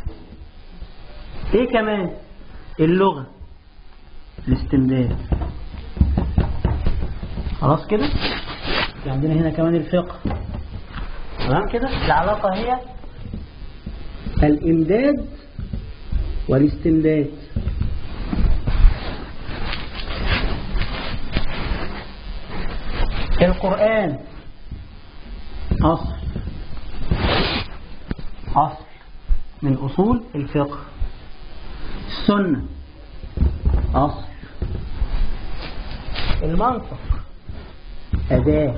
ايه كمان اللغة الاستمداد خلاص كده عندنا هنا كمان الفقه تمام كده العلاقة هي الإمداد والاستمداد القرآن أصل أصل من أصول الفقه السنة أصل المنطق أداة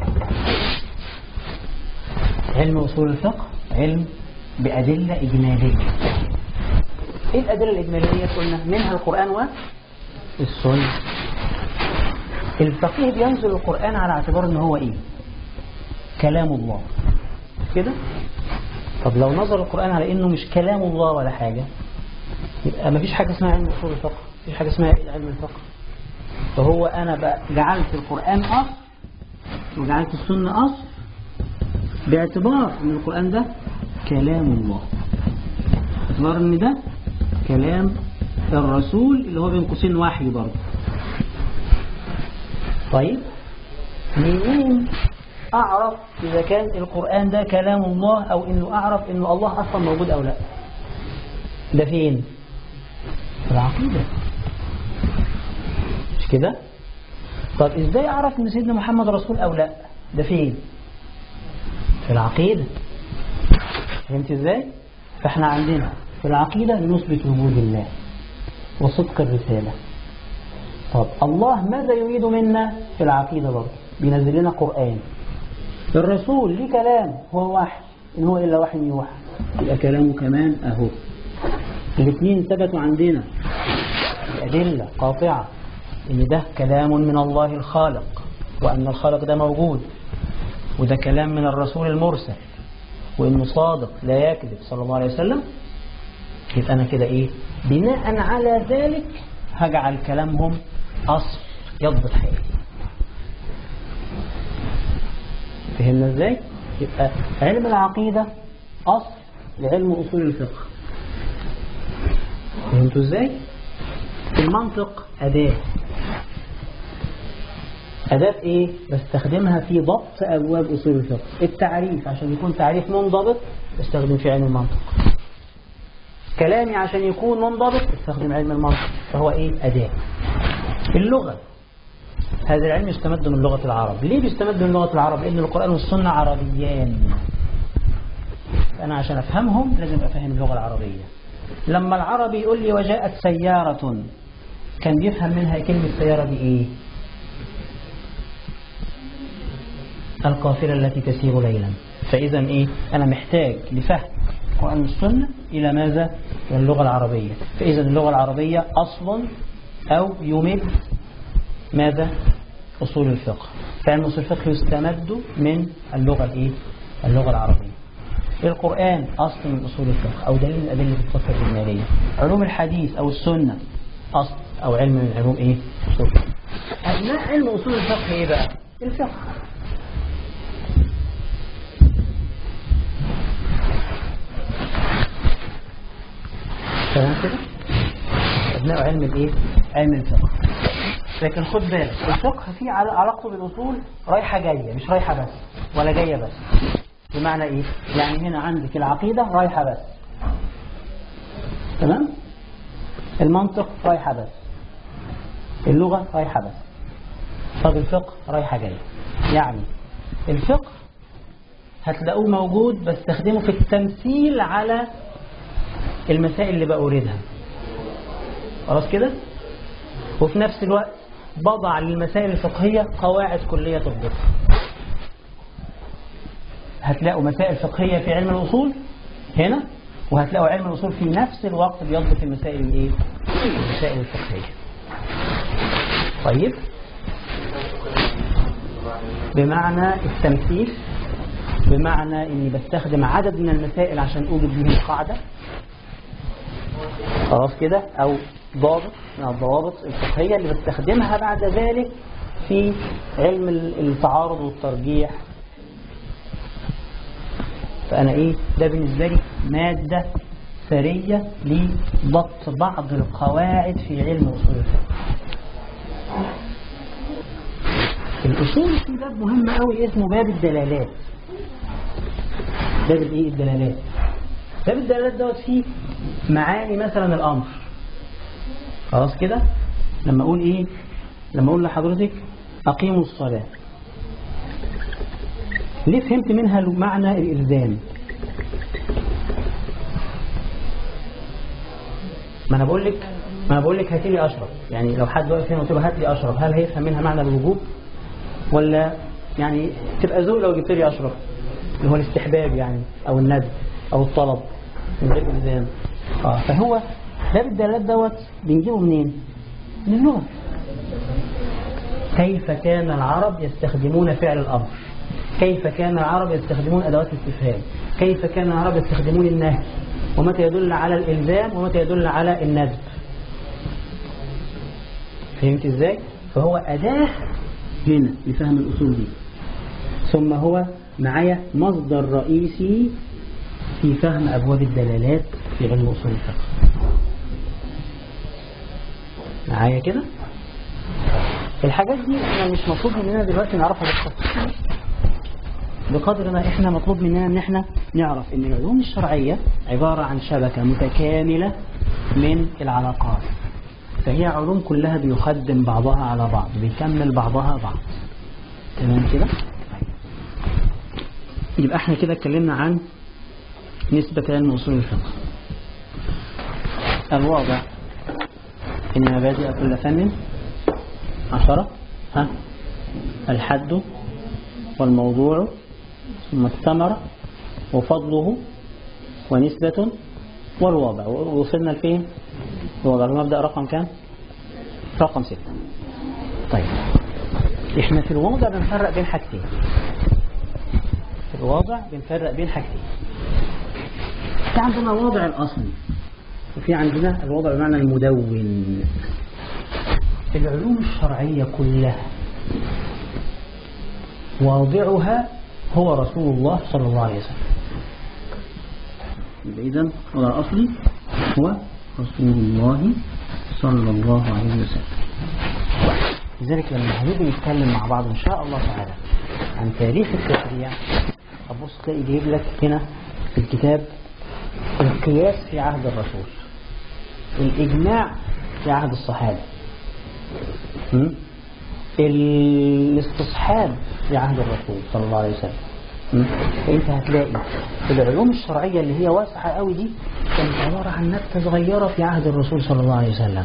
علم أصول الفقه علم بأدلة إجمالية إيه الأدلة الإجمالية قلنا منها القرآن والسنة الفقيه بينزل القرآن على اعتبار ان هو ايه كلام الله كده طب لو نظر القرآن على انه مش كلام الله ولا حاجة يبقى ما فيش حاجة اسمها علم اصول الفقه مفيش حاجة اسمها علم الفقه فهو انا بقى جعلت القرآن اصل وجعلت السنة اصل باعتبار ان القرآن ده كلام الله باعتبار ان ده كلام الرسول اللي هو بين قوسين وحي برضه طيب منين أعرف إذا كان القرآن ده كلام الله أو إنه أعرف إنه الله أصلا موجود أو لا ده فين في العقيدة مش كده طب إزاي أعرف إن سيدنا محمد رسول أو لا ده فين في العقيدة فهمت إزاي فإحنا عندنا في العقيدة نثبت وجود الله وصدق الرسالة طب الله ماذا يريد منا في العقيدة برضه بينزل لنا قرآن الرسول ليه كلام هو وحي إن هو إلا وحي يوحى يبقى كلامه كمان أهو الاثنين ثبتوا عندنا أدلة قاطعة إن ده كلام من الله الخالق وأن الخالق ده موجود وده كلام من الرسول المرسل وإنه صادق لا يكذب صلى الله عليه وسلم يبقى أنا كده إيه بناء على ذلك هجعل كلامهم أصل يضبط حياتي فهمنا ازاي يبقى علم العقيدة أصل لعلم أصول الفقه فهمتوا ازاي المنطق أداة أداة إيه؟ بستخدمها في ضبط أبواب أصول الفقه التعريف عشان يكون تعريف منضبط بستخدم في علم المنطق كلامي عشان يكون منضبط بستخدم علم المنطق فهو إيه؟ أداة اللغة هذا العلم يستمد من لغة العرب ليه بيستمد من لغة العرب لأن القرآن والسنة عربيان أنا عشان أفهمهم لازم أفهم اللغة العربية لما العربي يقول لي وجاءت سيارة كان بيفهم منها كلمة سيارة دي إيه القافلة التي تسير ليلا فإذا إيه أنا محتاج لفهم القرآن والسنة إلى ماذا إلى اللغة العربية فإذا اللغة العربية أصل أو يمد ماذا أصول الفقه فعلم أصول الفقه يستمد من اللغة الإيه اللغة العربية القرآن أصل من أصول الفقه أو دليل من أدلة الفقه الإجمالية علوم الحديث أو السنة أصل أو علم من علوم إيه أصول الفقه أبناء علم أصول الفقه إيه بقى الفقه تمام كده أبناء علم الإيه علم الفقه لكن خد بالك الفقه فيه عل- علاقته بالأصول رايحة جاية مش رايحة بس ولا جاية بس بمعنى إيه يعني هنا عندك العقيدة رايحة بس تمام المنطق رايحة بس اللغة رايحة بس طب الفقه رايحة جاية يعني الفقه هتلاقوه موجود بستخدمه في التمثيل على المسائل اللي بأوردها خلاص كده وفي نفس الوقت بضع للمسائل الفقهية قواعد كلية تضبطها هتلاقوا مسائل فقهية في علم الأصول هنا وهتلاقوا علم الأصول في نفس الوقت بيضبط المسائل الايه المسائل الفقهية طيب بمعنى التمثيل بمعنى اني بستخدم عدد من المسائل عشان اوجد بهم القاعدة خلاص كده او ضابط من الضوابط الفقهية اللي بستخدمها بعد ذلك في علم التعارض والترجيح فأنا إيه ده بالنسبة لي مادة ثرية لضبط بعض القواعد في علم أصول الفقه الأصول في باب مهم قوي اسمه باب الدلالات باب الإيه الدلالات باب الدلالات دوت فيه معاني مثلا الأمر خلاص كده لما أقول إيه لما أقول لحضرتك أقيموا الصلاة ليه فهمت منها معنى الإلزام ما أنا بقول لك ما أنا بقول لك هاتي لي أشرب يعني لو حد واقف هنا وقلت له هات لي أشرب هل هيفهم منها معنى الوجوب ولا يعني تبقى ذوق لو جبت لي أشرب اللي هو الاستحباب يعني أو الندب أو الطلب من غير إلزام آه فهو باب الدلالات دوت بنجيبه منين؟ من اللغة كيف كان العرب يستخدمون فعل الأمر كيف كان العرب يستخدمون أدوات الاستفهام كيف كان العرب يستخدمون النهي ومتى يدل على الإلزام ومتى يدل على الندب فهمت إزاي؟ فهو أداة هنا لفهم الأصول دي ثم هو معايا مصدر رئيسي في فهم أبواب الدلالات في علم أصول الفقه معايا كده الحاجات دي احنا مش مطلوب مننا دلوقتي نعرفها بالتفصيل بقدر ما احنا مطلوب مننا ان احنا نعرف ان العلوم الشرعية عبارة عن شبكة متكاملة من العلاقات فهي علوم كلها بيخدم بعضها على بعض بيكمل بعضها بعض تمام كده يبقى احنا كده اتكلمنا عن نسبة علم أصول الفقه الواضع إن مبادئ كل فن عشرة ها الحد والموضوع ثم الثمرة وفضله ونسبة والوضع وصلنا لفين الوضع المبدأ رقم كام رقم ستة طيب احنا في الوضع بنفرق بين حاجتين في الوضع بنفرق بين حاجتين في عندنا الوضع الأصلي وفي عندنا الوضع بمعنى المدون العلوم الشرعية كلها واضعها هو رسول الله صلى الله عليه وسلم إذا الوضع الأصلي هو رسول الله صلى الله عليه وسلم لذلك لما هنيجي نتكلم مع بعض إن شاء الله تعالى عن تاريخ التشريع أبص تلاقي جايب لك هنا في الكتاب القياس في عهد الرسول الإجماع في عهد الصحابة م? الاستصحاب في عهد الرسول صلى الله عليه وسلم م? فأنت هتلاقي في العلوم الشرعية اللي هي واسعة قوي دي كانت عبارة عن نبتة صغيرة في عهد الرسول صلى الله عليه وسلم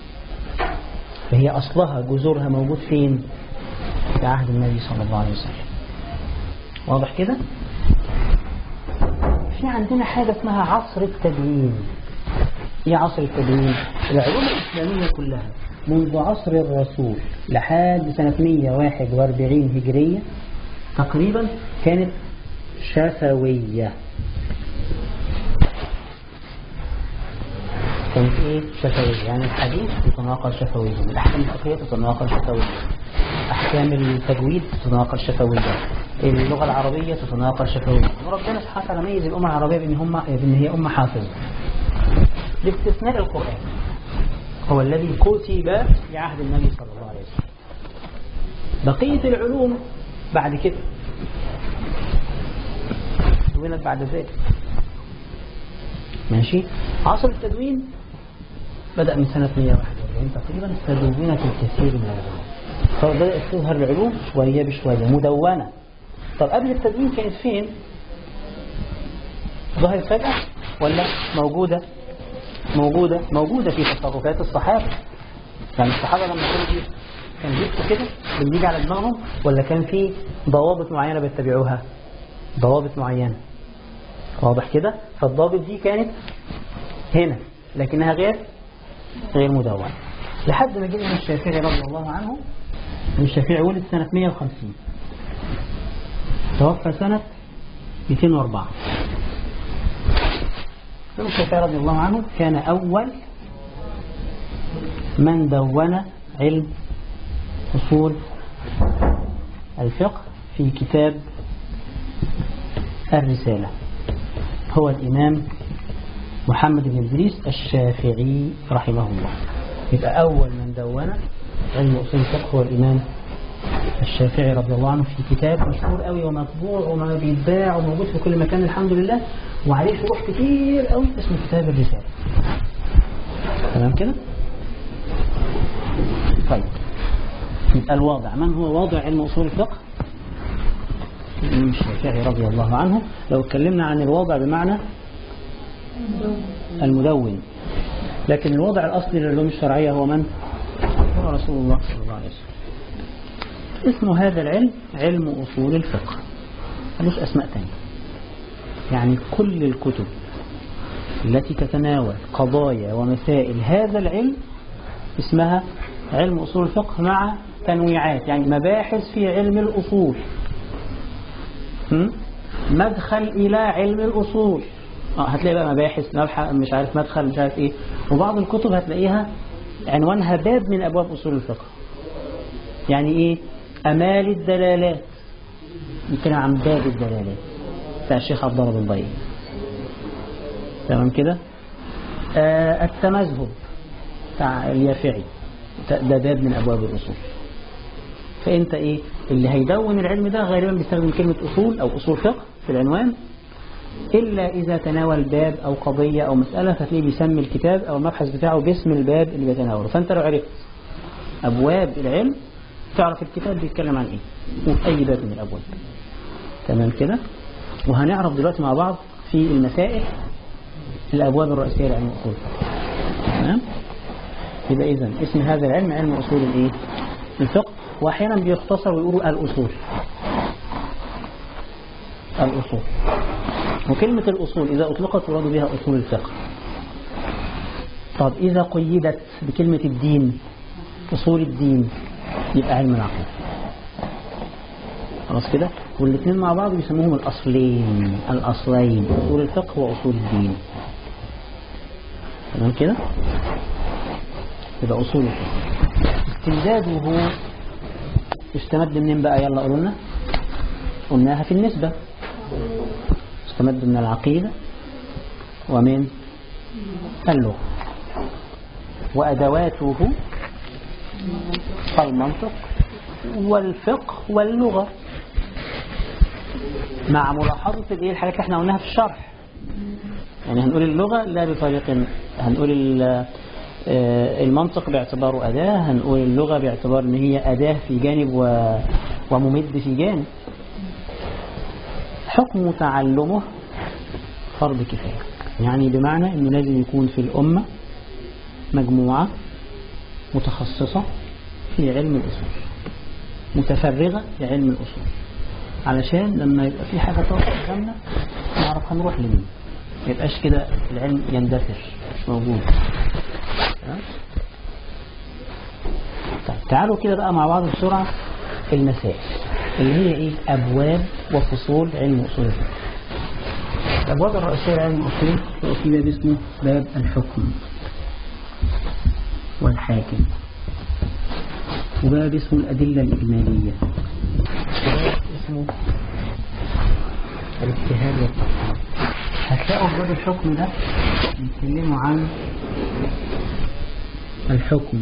فهي أصلها جذورها موجود فين في عهد النبي صلى الله عليه وسلم واضح كده في عندنا حاجة اسمها عصر التدوين ايه عصر التدوين العلوم الإسلامية كلها منذ عصر الرسول لحد سنة 141 هجرية تقريبا كانت شفوية كانت ايه شفوية يعني الحديث يتناقل شفويا الأحكام الفقهية تتناقل شفويا أحكام التجويد تتناقل شفويا اللغة العربية تتناقل شفويا وربنا سبحانه وتعالى ميز الأمة العربية بأن, هم بأن هي أمة حافظة باستثناء القرآن هو الذي كتب في عهد النبي صلى الله عليه وسلم بقية العلوم بعد كده دونت بعد ذلك ماشي عصر التدوين بدأ من سنة 141 تقريبا تدونت الكثير من العلوم فبدأت تظهر العلوم شوية بشوية مدونة طب قبل التدوين كانت فين ظهرت فجأة ولا موجودة موجودة موجودة في تصرفات الصحابة يعني الصحابة لما كانوا دي كان بيكتوا كده بنيجي على دماغهم ولا كان في ضوابط معينة بيتبعوها ضوابط معينة واضح كده فالضابط دي كانت هنا لكنها غير غير مدونة لحد ما جه الشافعي رضي الله عنه الشافعي ولد سنة 150 توفى سنة 204 الإمام الشافعي رضي الله عنه كان أول من دون علم أصول الفقه في كتاب الرسالة هو الإمام محمد بن إدريس الشافعي رحمه الله يبقى أول من دون علم أصول الفقه هو الإمام الشافعي رضي الله عنه في كتاب مشهور قوي ومطبوع وما بيتباع وموجود في كل مكان الحمد لله وعليه شروح كتير قوي اسمه كتاب الرسالة تمام كده طيب يبقى الواضع من هو واضع علم أصول الفقه الإمام الشافعي رضي الله عنه لو اتكلمنا عن الواضع بمعنى المدون لكن الوضع الأصلي للعلوم الشرعية هو من؟ هو رسول الله صلى الله عليه وسلم اسم هذا العلم علم أصول الفقه ملوش أسماء تانية يعني كل الكتب التي تتناول قضايا ومسائل هذا العلم اسمها علم أصول الفقه مع تنويعات يعني مباحث في علم الأصول مدخل إلى علم الأصول اه هتلاقي بقى مباحث مبحث مش عارف مدخل مش عارف ايه وبعض الكتب هتلاقيها عنوانها باب من أبواب أصول الفقه يعني ايه أمال الدلالات يتكلم عن باب الدلالات بتاع الشيخ عبد الله بن ضيق تمام كده آه التمذهب بتاع اليافعي ده باب من أبواب الأصول فأنت إيه اللي هيدون العلم ده غالبا بيستخدم كلمة أصول أو أصول فقه في العنوان إلا إذا تناول باب أو قضية أو مسألة فتلاقيه بيسمي الكتاب أو المبحث بتاعه باسم الباب اللي بيتناوله فأنت لو عرفت أبواب العلم تعرف الكتاب بيتكلم عن إيه وفي أي باب من الأبواب تمام كده وهنعرف دلوقتي مع بعض في المسائل الأبواب الرئيسية لعلم الأصول تمام يبقى إذا اسم هذا العلم علم أصول الإيه الفقه وأحيانا بيختصر ويقولوا الأصول الأصول وكلمة الأصول إذا أطلقت يراد بها أصول الفقه طب إذا قيدت بكلمة الدين أصول الدين يبقى علم العقل خلاص كده والاثنين مع بعض بيسموهم الأصلين الأصلين أصول الفقه وأصول الدين تمام كده يبقى أصول الفقه استمداده يستمد منين بقى يلا قولوا لنا قلناها في النسبة استمد من العقيدة ومن اللغة وأدواته المنطق والفقه واللغة مع ملاحظة الايه الحاجات اللي احنا قلناها في الشرح يعني هنقول اللغة لا بطريق هنقول المنطق باعتباره أداة هنقول اللغة باعتبار ان هي أداة في جانب و... وممد في جانب حكم تعلمه فرض كفاية يعني بمعنى انه لازم يكون في الأمة مجموعة متخصصة في علم الأصول متفرغة في علم الأصول علشان لما يبقى في حاجة تقف قدامنا نعرف هنروح لمين ما يبقاش كده العلم يندثر مش موجود ها؟ طيب تعالوا كده بقى مع بعض بسرعة المسائل اللي هي ايه ابواب وفصول علم اصول الفقه الابواب الرئيسية لعلم الاصول في باب اسمه باب الحكم والحاكم وباب اسمه الأدلة الإجمالية وباب اسمه الاجتهاد والتقليد هتلاقوا في باب الحكم ده بيتكلموا عن الحكم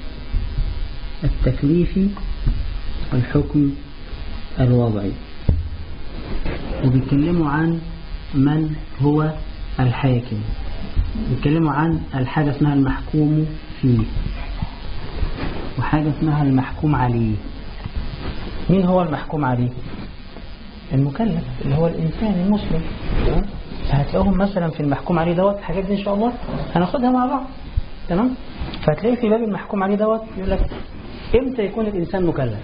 التكليفي والحكم الوضعي وبيتكلموا عن من هو الحاكم بيتكلموا عن الحاجة اسمها المحكوم فيه وحاجة اسمها المحكوم عليه مين هو المحكوم عليه المكلف اللي هو الإنسان المسلم تمام؟ فهتلاقوهم مثلا في المحكوم عليه دوت الحاجات دي إن شاء الله هناخدها مع بعض تمام فهتلاقي في باب المحكوم عليه دوت يقول لك امتى يكون الإنسان مكلف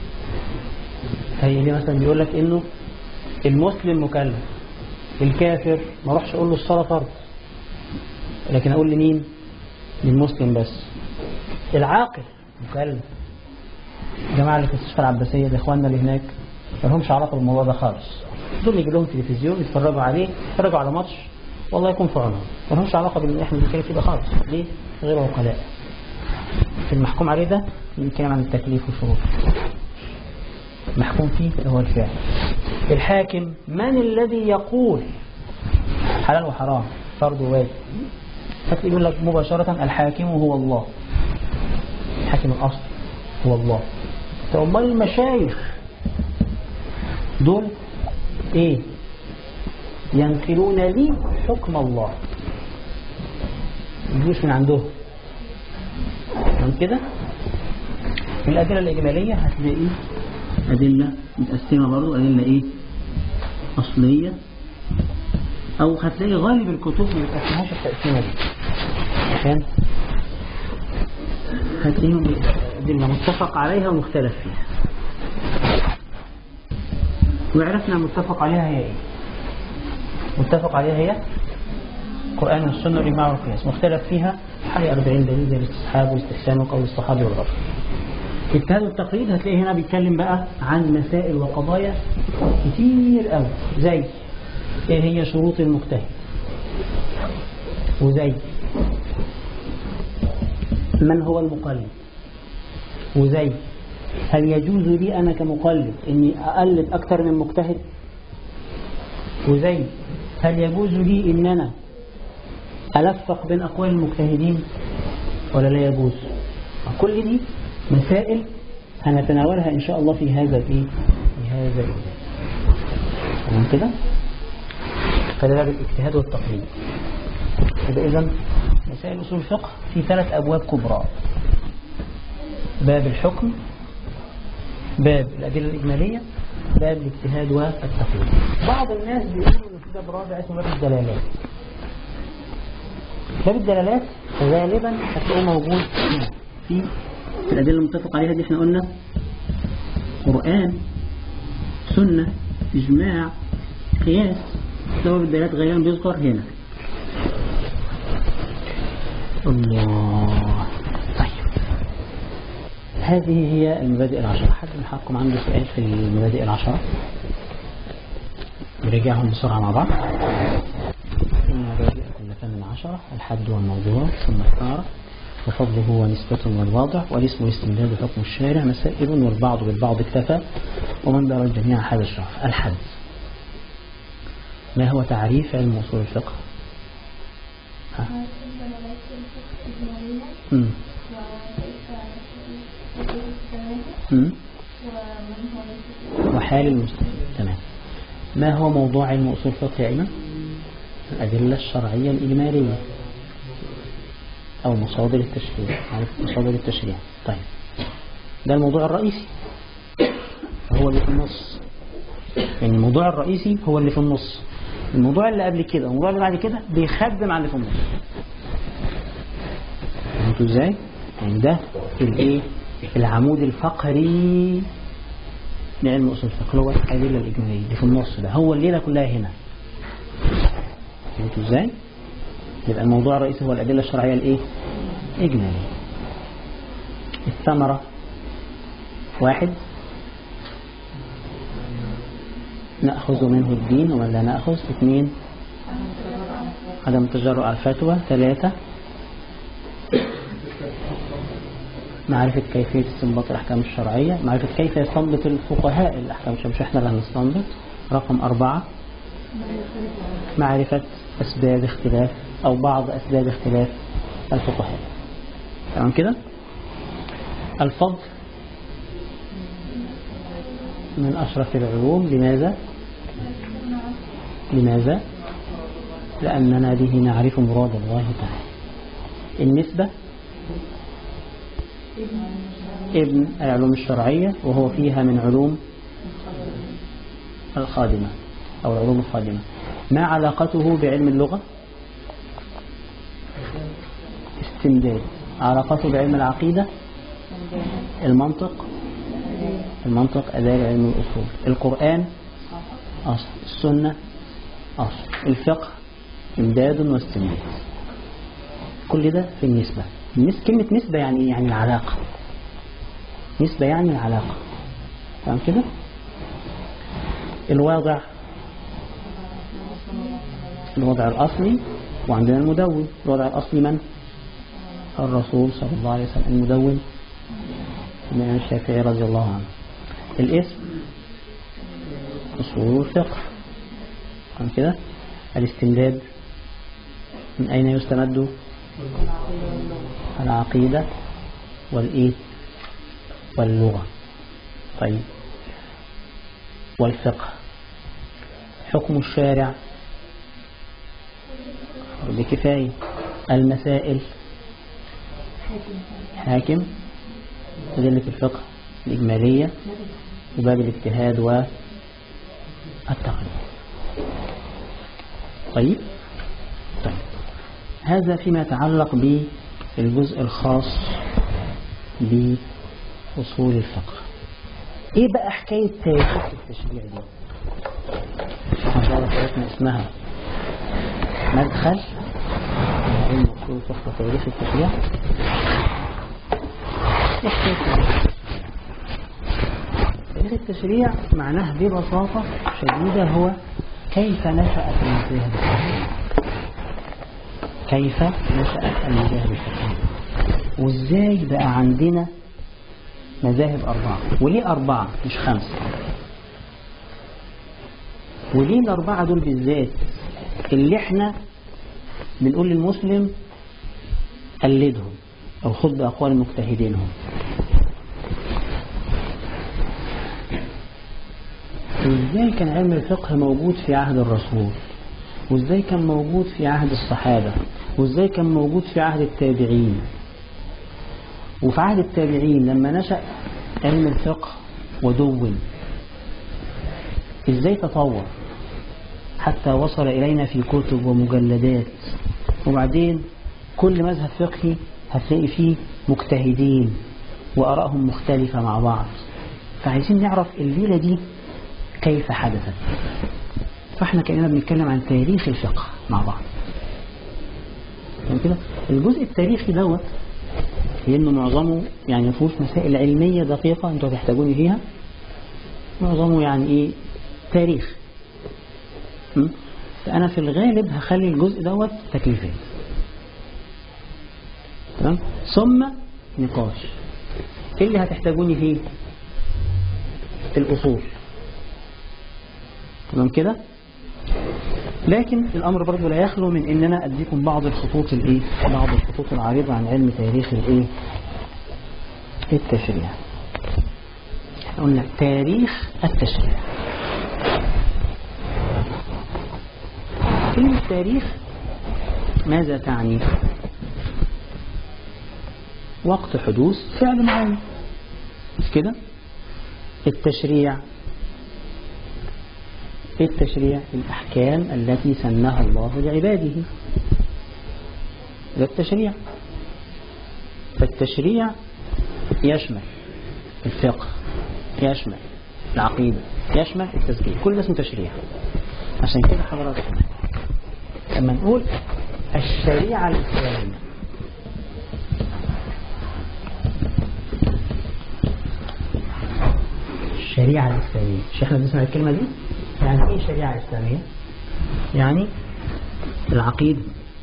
هي ليه مثلا بيقول لك إنه المسلم مكلف الكافر ما اروحش اقول له الصلاه فرض لكن اقول لمين للمسلم بس العاقل مكلف الجماعه اللي في المستشفى العباسيه الاخواننا اللي هناك ما لهمش علاقه بالموضوع ده خالص دول يجي لهم تلفزيون يتفرجوا عليه يتفرجوا على ماتش والله يكون في عونهم ما لهمش علاقه باللي احنا بنتكلم فيه ده خالص ليه غير عقلاء في المحكوم عليه ده بنتكلم عن التكليف والشروط محكوم فيه هو الفعل الحاكم من الذي يقول حلال وحرام فرض وواجب فتلاقي يقول لك مباشرة الحاكم هو الله الحاكم الأصل هو الله طب امال المشايخ دول ايه ينقلون لي حكم الله يجوش من عندهم تمام كده في الأدلة الإجمالية هتلاقي أدلة متقسمة برضه أدلة إيه أصلية أو هتلاقي غالب الكتب ما بتقسمهاش التقسيمة دي عشان هتلاقيهم أدلة متفق عليها ومختلف فيها وعرفنا متفق عليها هي إيه متفق عليها هي القرآن والسنة والإجماع والقياس مختلف فيها حوالي 40 دليل زي الاستصحاب والاستحسان وقول الصحابي والغرب اجتهاد التقليد هتلاقي هنا بيتكلم بقى عن مسائل وقضايا كتير قوي زي ايه هي شروط المجتهد وزي من هو المقلد وزي هل يجوز لي أنا كمقلد أني أقلد أكثر من مجتهد وزي هل يجوز لي أن أنا ألفق بين أقوال المجتهدين ولا لا يجوز كل دي مسائل هنتناولها إن شاء الله في هذا الإيه في هذا الإيه تمام كده فده باب الاجتهاد والتقليد يبقى إذا مسائل أصول الفقه في ثلاث أبواب كبرى باب الحكم باب الأدلة الإجمالية باب الاجتهاد والتقليد بعض الناس بيقولوا إن في باب رابع اسمه باب الدلالات باب الدلالات غالبا هتلاقوه موجود في في الأدلة المتفق عليها دي احنا قلنا قرآن سنة إجماع قياس سبب الدلالات غالبا بيذكر هنا الله طيب هذه هي المبادئ العشرة حد من حقكم عنده سؤال في المبادئ العشرة نراجعهم بسرعة مع بعض المبادئ كلها من عشرة الحد والموضوع ثم الثارة وفضله ونسبة والواضع والاسم واستمداد حكم الشارع مسائل والبعض بالبعض اكتفى ومن دار الجميع هذا الشرف الحد ما هو تعريف علم أصول الفقه ها؟ مم. مم. وحال المسلم تمام ما هو موضوع علم أصول الفقه يا إيمان الأدلة الشرعية الإجمالية أو مصادر التشريع عارف مصادر التشريع طيب ده الموضوع الرئيسي هو اللي في النص يعني الموضوع الرئيسي هو اللي في النص الموضوع اللي قبل كده والموضوع اللي بعد كده بيخدم على اللي في النص فهمتوا ازاي؟ يعني ده الايه؟ العمود الفقري لعلم أصول الفقه هو الأدلة الإجمالية اللي في النص ده هو الليلة كلها هنا فهمتوا ازاي؟ يبقى الموضوع الرئيسي هو الأدلة الشرعية الإيه؟ إجمالية الثمرة واحد نأخذ منه الدين ومن لا نأخذ اثنين عدم التجرؤ على الفتوى ثلاثة معرفة كيفية استنباط الأحكام الشرعية معرفة كيف يستنبط الفقهاء الأحكام الشرعية مش احنا اللي هنستنبط رقم أربعة معرفة أسباب اختلاف أو بعض أسباب اختلاف الفقهاء تمام كده الفضل من أشرف العلوم لماذا لماذا لأننا به نعرف مراد الله تعالى النسبة ابن العلوم الشرعية وهو فيها من علوم الخادمة أو العلوم الخادمة ما علاقته بعلم اللغة استمداد علاقته بعلم العقيدة المنطق المنطق أداة علم الأصول القرآن أصل السنة أصل الفقه إمداد واستمداد كل ده في النسبة النسبة كلمة نسبة يعني إيه؟ يعني العلاقة نسبة يعني العلاقة فاهم كده الواضع الوضع الأصلي وعندنا المدون الوضع الأصلي من الرسول صلى الله عليه وسلم المدون الإمام الشافعي رضي الله عنه الاسم أصول الفقه فاهم كده الاستمداد من أين يستمد العقيدة والإيه واللغة طيب والفقه حكم الشارع بكفاية المسائل حاكم أدلة الفقه الإجمالية وباب الاجتهاد والتقليد طيب طيب هذا فيما يتعلق بالجزء الخاص بأصول الفقه ايه بقى حكاية تاريخ التشريع دي محاضرة بتاعتنا اسمها مدخل علم أصول الفقه وتاريخ التشريع إيه حكاية تاريخ التشريع معناه ببساطة شديدة هو كيف نشأت المذاهب الفقهية كيف نشأت المذاهب الفقهية وازاي بقى عندنا مذاهب أربعة وليه أربعة مش خمسة وليه الأربعة دول بالذات اللي احنا بنقول للمسلم قلدهم أو خذ بأقوال مجتهدينهم وازاي كان علم الفقه موجود في عهد الرسول وازاي كان موجود في عهد الصحابة وازاي كان موجود في عهد التابعين وفي عهد التابعين لما نشأ علم الفقه ودون ازاي تطور حتى وصل إلينا في كتب ومجلدات وبعدين كل مذهب فقهي هتلاقي فيه مجتهدين وأرائهم مختلفة مع بعض فعايزين نعرف الليلة دي كيف حدثت فاحنا كأننا بنتكلم عن تاريخ الفقه مع بعض يعني كده الجزء التاريخي دوت لأنه معظمه يعني مفهوش مسائل علمية دقيقة انتوا هتحتاجوني فيها معظمه يعني ايه تاريخ م? فأنا في الغالب هخلي الجزء دوت تكليفات تمام ثم نقاش ايه اللي هتحتاجوني فيه الأصول تمام كده لكن الأمر برضو لا يخلو من إننا أديكم بعض الخطوط الإيه بعض الخطوط العريضة عن علم تاريخ الإيه التشريع قلنا تاريخ التشريع كلمة تاريخ ماذا تعني وقت حدوث فعل معين مش كده التشريع التشريع الأحكام التي سنها الله لعباده ده التشريع فالتشريع يشمل الفقه يشمل العقيدة يشمل التزكية كل ده اسمه تشريع عشان كده حضرتك لما نقول الشريعة الإسلامية الشريعة الإسلامية مش احنا بنسمع الكلمة دي يعني ايه شريعة إسلامية يعني العقيدة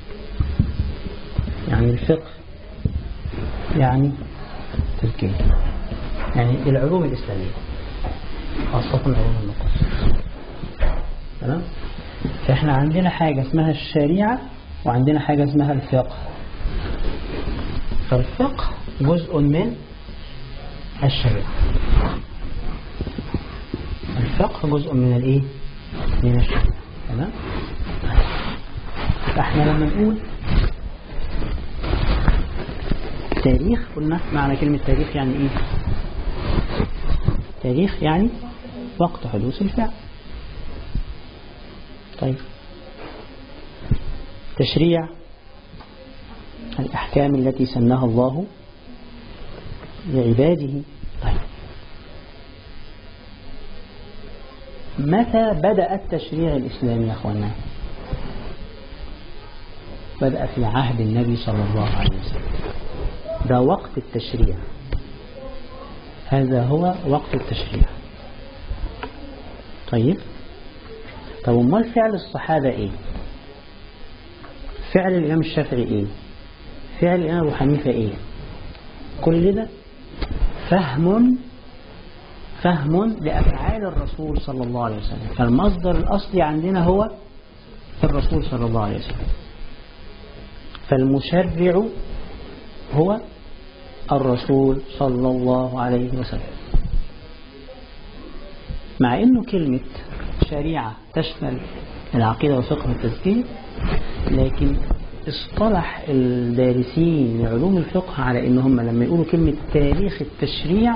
يعني الفقه يعني التزكية يعني العلوم الإسلامية خاصة علوم النقص تمام فاحنا عندنا حاجة اسمها الشريعة وعندنا حاجة اسمها الفقه فالفقه جزء من الشريعة الفقه جزء من الايه من الشريعة تمام فاحنا لما نقول تاريخ قلنا معنى كلمة تاريخ يعني ايه تاريخ يعني وقت حدوث الفعل طيب تشريع الأحكام التي سنها الله لعباده طيب متى بدأ التشريع الإسلامي يا أخوانا بدأ في عهد النبي صلى الله عليه وسلم ده وقت التشريع هذا هو وقت التشريع طيب طب امال فعل الصحابة ايه فعل الامام الشافعي ايه فعل الامام ابو حنيفة ايه كل ده فهم فهم لأفعال الرسول صلى الله عليه وسلم فالمصدر الأصلي عندنا هو الرسول صلى الله عليه وسلم فالمشرع هو الرسول صلى الله عليه وسلم مع انه كلمة شريعة تشمل العقيدة والفقه والتزكية لكن اصطلح الدارسين لعلوم الفقه على ان هم لما يقولوا كلمة تاريخ التشريع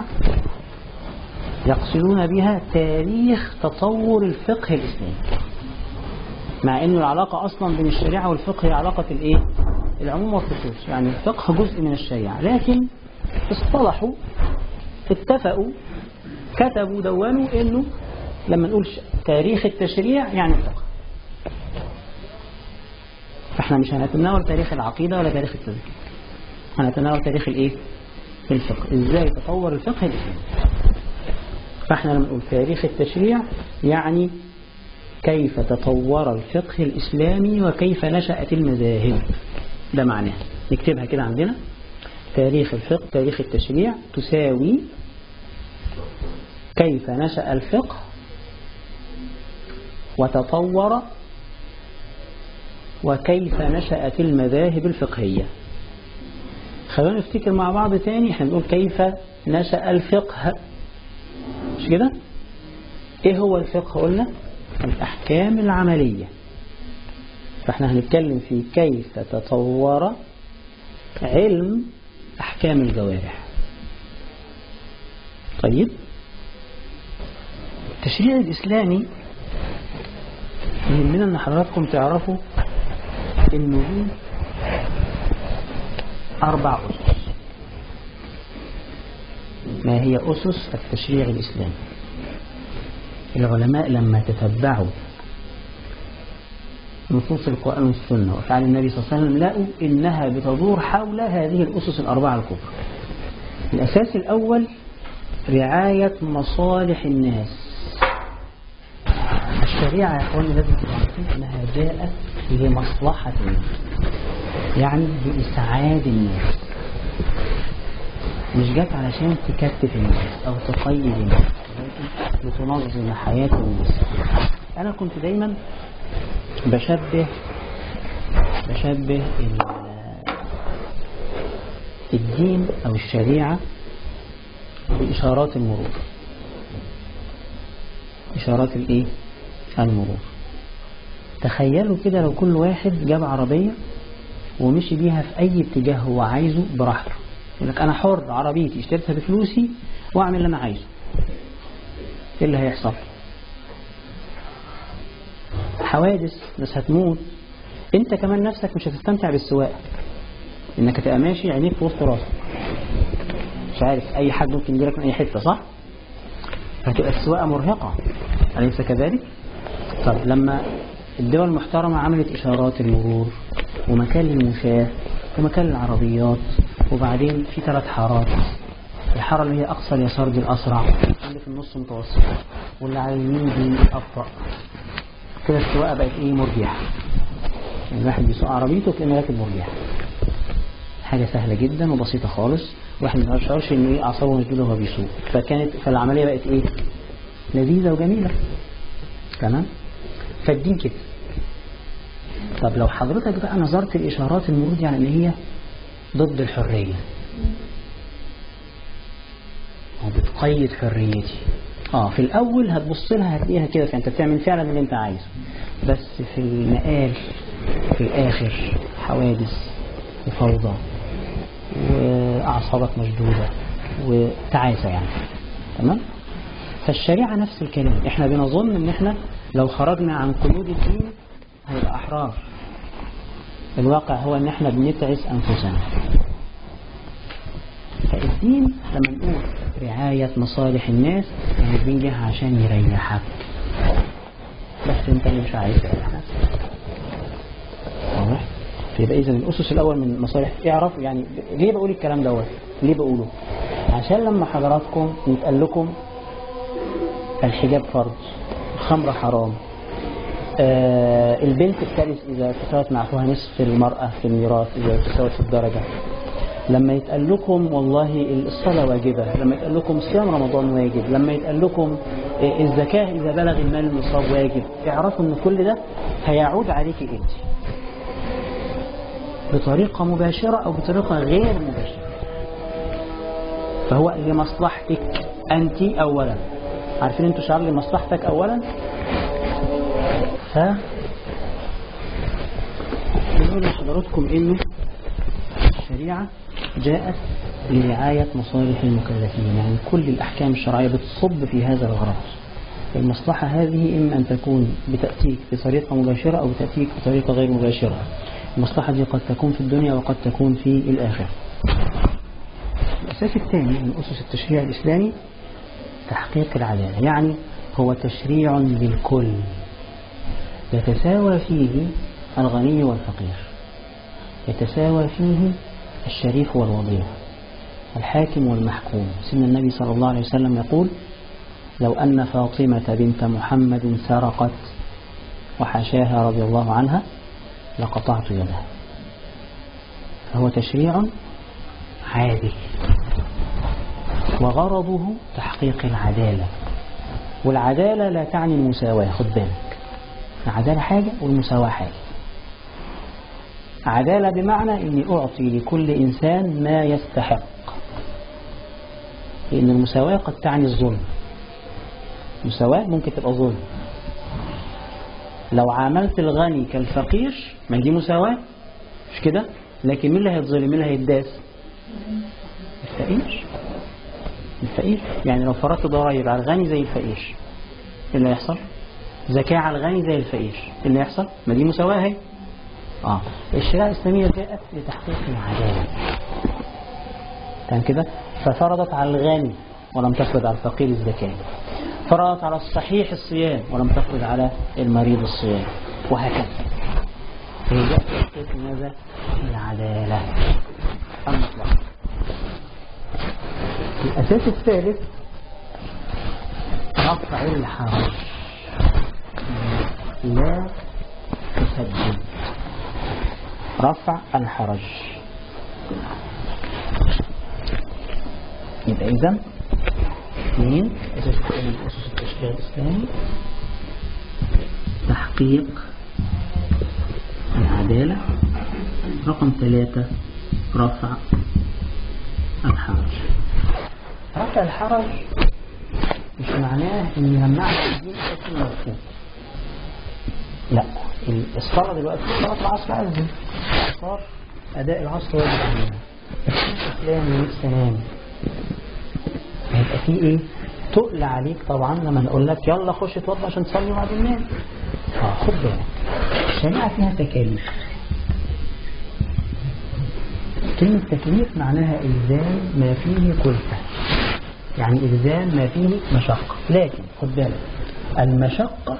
يقصدون بها تاريخ تطور الفقه الإسلامي مع انه العلاقة اصلا بين الشريعة والفقه هي علاقة الايه العموم والخصوص يعني الفقه جزء من الشريعة لكن اصطلحوا اتفقوا كتبوا دونوا انه لما نقول تاريخ التشريع يعني الفقه فاحنا مش هنتناول تاريخ العقيدة ولا تاريخ التزكية هنتناول تاريخ الايه الفقه ازاي تطور الفقه الاسلامي فاحنا لما نقول تاريخ التشريع يعني كيف تطور الفقه الإسلامي وكيف نشأت المذاهب ده معناه نكتبها كده عندنا تاريخ الفقه تاريخ التشريع تساوي كيف نشأ الفقه وتطور وكيف نشأت المذاهب الفقهية خلونا نفتكر مع بعض تاني احنا بنقول كيف نشأ الفقه مش كده ايه هو الفقه قلنا الأحكام العملية فاحنا هنتكلم في كيف تطور علم أحكام الجوارح طيب التشريع الإسلامي يهمنا أن حضراتكم تعرفوا إنه له أربع أسس ما هي أسس التشريع الإسلامي العلماء لما تتبعوا نصوص القرآن والسنة وفعل النبي صلى الله عليه وسلم لقوا إنها بتدور حول هذه الأسس الأربعة الكبرى الأساس الأول رعاية مصالح الناس الشريعة يا أخواني لازم تعرفوا أنها جاءت لمصلحة الناس يعني لإسعاد الناس مش جات علشان تكتف الناس أو تقيد الناس لتنظم حياة الناس أنا كنت دايما بشبه بشبه الدين أو الشريعة بإشارات المرور إشارات الإيه؟ المرور تخيلوا كده لو كل واحد جاب عربية ومشي بيها في أي اتجاه هو عايزه براحته يقول لك أنا حر عربيتي اشتريتها بفلوسي وأعمل اللي أنا عايزه ايه اللي هيحصل حوادث ناس هتموت انت كمان نفسك مش هتستمتع بالسواقه انك تبقى ماشي عينيك في وسط راسك مش عارف اي حد ممكن يجيلك من اي حته صح فتبقى السواقة مرهقة أليس كذلك؟ طب لما الدول المحترمة عملت إشارات المرور ومكان للمشاة ومكان للعربيات وبعدين في ثلاث حارات الحارة اللي هي أقصى اليسار دي الأسرع واللي في النص متوسط واللي على اليمين دي أبطأ كده السواقة بقت إيه مرجحة يعني الواحد بيسوق عربيته كأنه راكب مرجحة حاجة سهلة جدا وبسيطة خالص واحد ما يشعرش انه ايه اعصابه مشدوده وهو بيسوق فكانت فالعملية بقت ايه لذيذة وجميلة تمام فالدين كده طب لو حضرتك بقى نظرت الإشارات المرور دي على ان هي ضد الحرية وبتقيد حريتي اه في الاول هتبص لها هتلاقيها كده فانت بتعمل فعلا اللي انت عايزه بس في المقال في الاخر حوادث وفوضى واعصابك مشدودة وتعاسة يعني تمام فالشريعة نفس الكلام احنا بنظن ان احنا لو خرجنا عن قيود الدين هيبقى احرار الواقع هو ان احنا بنتعس انفسنا فالدين لما نقول رعاية مصالح الناس يعني الدين جه عشان يريحك بس انت اللي مش عايز تريح نفسك واضح فيبقى اذا الاسس الاول من مصالح اعرف يعني ليه بقول الكلام دوت ليه بقوله عشان لما حضراتكم يتقال لكم الحجاب فرض الخمر حرام آه البنت الثالث إذا تساوت مع أخوها نصف المرأة في الميراث إذا تساوت في الدرجة لما يتقال لكم والله الصلاة واجبة لما يتقال لكم صيام رمضان واجب لما يتقال لكم الزكاة إذا بلغ المال النصاب واجب اعرفوا أن كل ده هيعود عليك أنت بطريقة مباشرة أو بطريقة غير مباشرة فهو لمصلحتك أنت أولا عارفين أنتوا شعار لمصلحتك أولا ف بنقول لحضراتكم إنه الشريعة جاءت لرعاية مصالح المكلفين يعني كل الأحكام الشرعية بتصب في هذا الغرض المصلحة هذه إما أن تكون بتأتيك بطريقة مباشرة أو بتأتيك بطريقة غير مباشرة المصلحة دي قد تكون في الدنيا وقد تكون في الآخرة الأساس الثاني من أسس التشريع الإسلامي تحقيق العدالة يعني هو تشريع للكل يتساوى فيه الغني والفقير يتساوى فيه الشريف والوضيع الحاكم والمحكوم سن النبي صلى الله عليه وسلم يقول لو أن فاطمة بنت محمد سرقت وحاشاها رضي الله عنها لقطعت يدها فهو تشريع عادل وغرضه تحقيق العدالة والعدالة لا تعني المساواة خد بالك العدالة حاجة والمساواة حاجة عدالة بمعنى أني أعطي لكل إنسان ما يستحق لأن المساواة قد تعني الظلم مساواة ممكن تبقى ظلم لو عاملت الغني كالفقير ما دي مساواة مش كده لكن مين اللي هيتظلم مين اللي هيتداس الفقير الفقير يعني لو فرضت ضرائب على الغني زي الفقير ايه اللي هيحصل زكاة على الغني زي الفقير ايه اللي هيحصل ما دي مساواة اهي اه الشريعة الإسلامية جاءت لتحقيق العدالة كان كده ففرضت على الغني ولم تفرض على الفقير الزكاة فرضت على الصحيح الصيام ولم تفرض على المريض الصيام وهكذا هي جاءت تحقيق ماذا؟ العدالة المطلقة الأساس الثالث رفع الحرج لا تسدد رفع الحرج يبقى إذا اثنين أساس أسس التشريع الإسلامي تحقيق العدالة رقم ثلاثة رفع الحرج رفع الحرج مش معناه ان لما اعمل الدين اسم مرفوع لا الصلاة دلوقتي صلاة العصر أذن صار أداء العصر واجب علينا الإسلام ونفسي نام هيبقى فيه إيه؟ تقل عليك طبعا لما نقول لك يلا خش اتوضى عشان تصلي بعد النام اه خد بالك الشريعة فيها تكاليف كلمة تكليف معناها إلزام ما فيه كلفة يعني إلزام ما فيه مشقة لكن خد بالك المشقة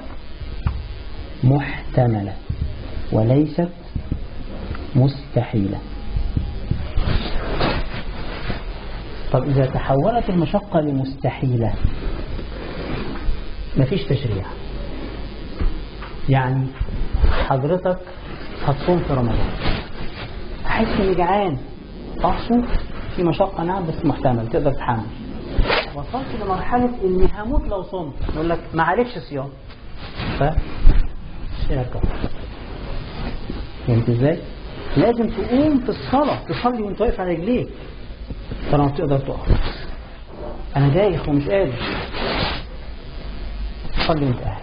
محتملة وليست مستحيلة طب إذا تحولت المشقة لمستحيلة مفيش تشريع يعني حضرتك هتصوم في رمضان أحس إني جعان أصوم في مشقة نعم بس محتمل تقدر تحمل وصلت لمرحلة إني هموت لو صمت يقول لك ما عليكش صيام ف شارك فهمت ازاي؟ لازم تقوم في الصلاة تصلي وانت واقف على رجليك طالما تقدر تقف انا دايخ ومش قادر صلي وانت قاعد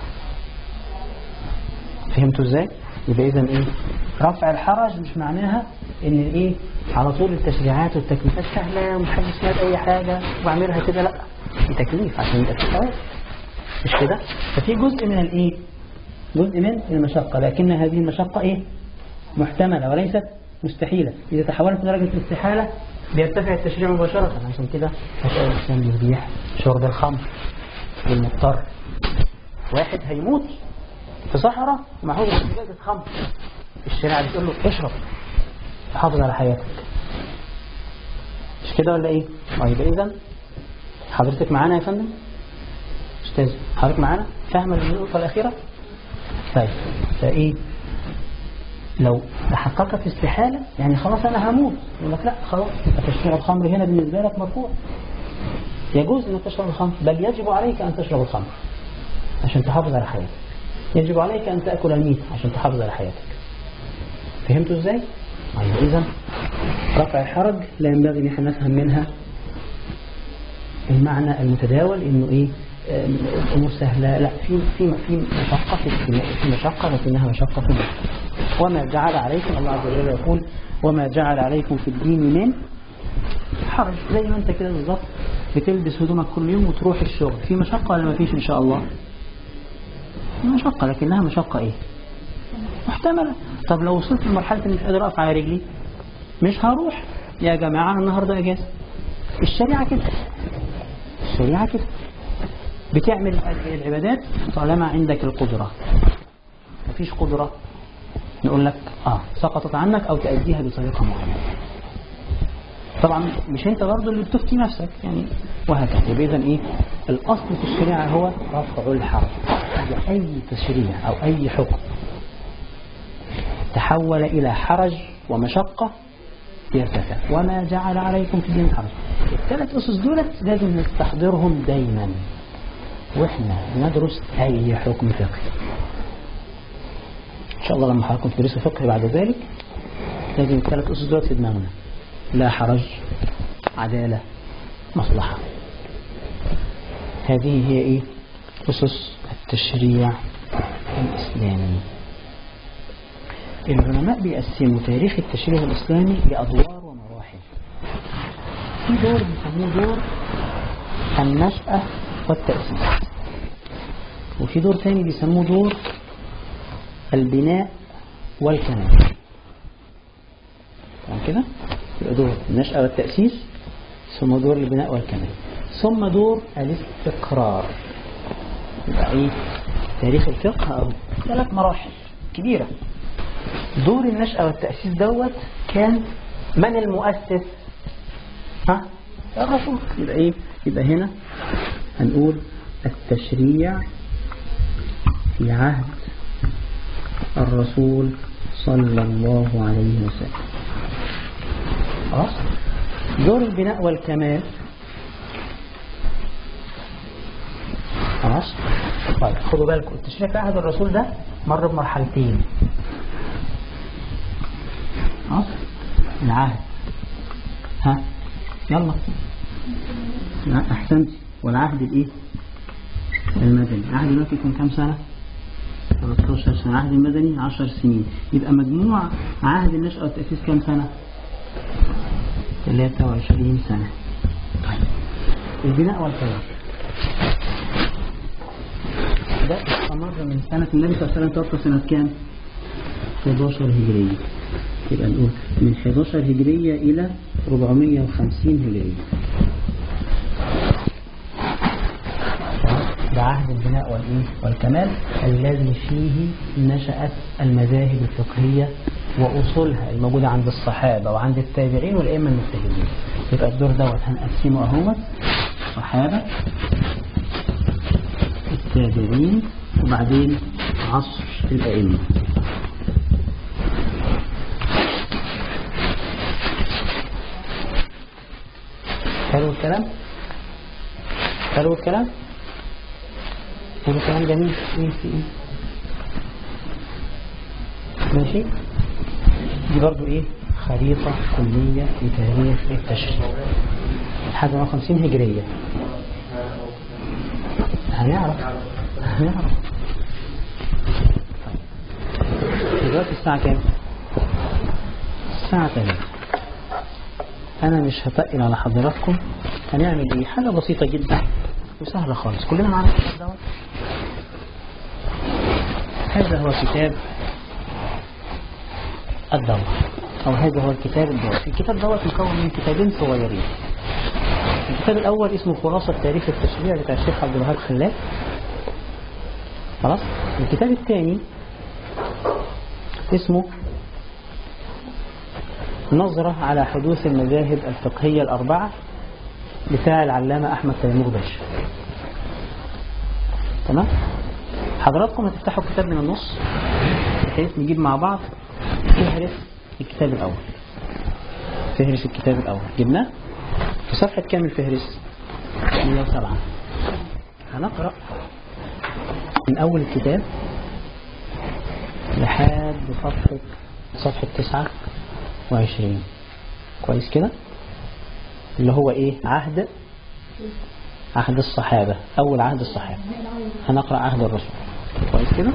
فهمتوا ازاي؟ يبقى اذا ايه؟ رفع الحرج مش معناها ان ايه على طول التشريعات والتكليفات سهله ومش حد سمعت اي حاجه واعملها كده لا في تكليف عشان يبقى في ثواب مش كده ففي جزء من الايه جزء من المشقه لكن هذه المشقه ايه محتمله وليست مستحيله اذا تحولت درجه الاستحاله بيرتفع التشريع مباشره عشان كده هتلاقي الانسان بيبيح شرب الخمر للمضطر واحد هيموت في صحراء معهوش ازازه خمر الشريعه بتقول له اشرب حافظ على حياتك مش كده ولا ايه طيب اذا حضرتك معانا يا فندم استاذ حضرتك معانا فاهمه النقطه الاخيره طيب فايه لو تحققت استحالة يعني خلاص أنا هموت يقول لك لا خلاص تشرب الخمر هنا بالنسبة لك مرفوع يجوز أنك تشرب الخمر بل يجب عليك أن تشرب الخمر عشان تحافظ على حياتك يجب عليك أن تأكل الميت عشان تحافظ على حياتك فهمتوا إزاي؟ طيب إذا رفع الحرج لا ينبغي أن احنا نفهم منها المعنى المتداول إنه إيه الأمور سهلة لا في في في مشقة في في مشقة لكنها مشقة في وما جعل عليكم الله عز وجل يقول وما جعل عليكم في الدين من حرج زي ما أنت كده بالظبط بتلبس هدومك كل يوم وتروح الشغل في مشقة ولا ما فيش إن شاء الله مشقة لكنها مشقة إيه محتملة طب لو وصلت لمرحلة إني مش قادر أقف على رجلي مش هروح يا جماعة النهاردة إجازة الشريعة كده الشريعة كده بتعمل العبادات طالما عندك القدرة مفيش قدرة نقول لك آه سقطت عنك أو تأديها بطريقة معينة طبعا مش انت برضه اللي بتفتي نفسك يعني وهكذا يبقى اذا ايه الاصل في الشريعه هو رفع الحرج اي تشريع او اي حكم تحول الى حرج ومشقه يرتفع وما جعل عليكم في الدين حرج الثلاث اسس دولت لازم نستحضرهم دايما واحنا ندرس اي حكم فقهي ان شاء الله لما حضراتكم تدرسوا فقه بعد ذلك لازم الثلاث اسس دولت في دماغنا لا حرج عدالة مصلحة هذه هي ايه أسس التشريع الإسلامي العلماء بيقسموا تاريخ التشريع الإسلامي لأدوار ومراحل في دور بيسموه دور النشأة والتأسيس وفي دور ثاني بيسموه دور البناء والكمال تمام كده يبقى دور النشأة والتأسيس ثم دور البناء والكمال ثم دور الاستقرار يبقى ايه تاريخ الفقه او ثلاث مراحل كبيرة دور النشأة والتأسيس دوت كان من المؤسس ها الرسول يبقى ايه يبقى هنا هنقول التشريع في عهد الرسول صلى الله عليه وسلم خلاص دور البناء والكمال خلاص طيب خدوا بالكم التشريع في عهد الرسول ده مر بمرحلتين خلاص العهد ها يلا احسنت والعهد الايه المدني العهد المكي كان كام سنه 13 سنه العهد المدني 10 سنين يبقى مجموع عهد النشأة والتأسيس كام سنه 23 سنة طيب البناء والكلام ده استمر من سنة النبي صلى الله عليه وسلم توفى سنة كام 11 هجرية يبقى نقول من 11 هجرية إلى 450 هجرية ده عهد البناء والإيه والكمال الذي فيه نشأت المذاهب الفقهية وأصولها الموجودة عند الصحابة وعند التابعين والأئمة المجتهدين يبقى الدور دوت هنقسمه أهوت صحابة التابعين وبعدين عصر الأئمة حلو الكلام حلو الكلام حلو الكلام جميل ايه في ايه ماشي دي برضو ايه خريطة كلية لتاريخ التشريع لحد 150 هجرية هنعرف هنعرف طيب. دلوقتي الساعة كام؟ الساعة 3 أنا مش هتقل على حضراتكم هنعمل إيه؟ حاجة بسيطة جدا وسهلة خالص كلنا معنا الكتاب دوت هذا هو كتاب الدورة أو هذا هو الكتاب الدورة الكتاب دوت مكون من كتابين صغيرين الكتاب الأول اسمه خلاصة تاريخ التشريع بتاع الشيخ عبد الوهاب خلاف خلاص الكتاب الثاني اسمه نظرة على حدوث المذاهب الفقهية الأربعة بتاع العلامة أحمد تيمور باشا تمام حضراتكم هتفتحوا الكتاب من النص بحيث نجيب مع بعض فهرس الكتاب الأول فهرس الكتاب الأول جبناه في صفحة كام الفهرس 107 هنقرأ من أول الكتاب لحد صفحة صفحة تسعة وعشرين كويس كده اللي هو ايه عهد عهد الصحابة أول عهد الصحابة هنقرأ عهد الرسول كويس كده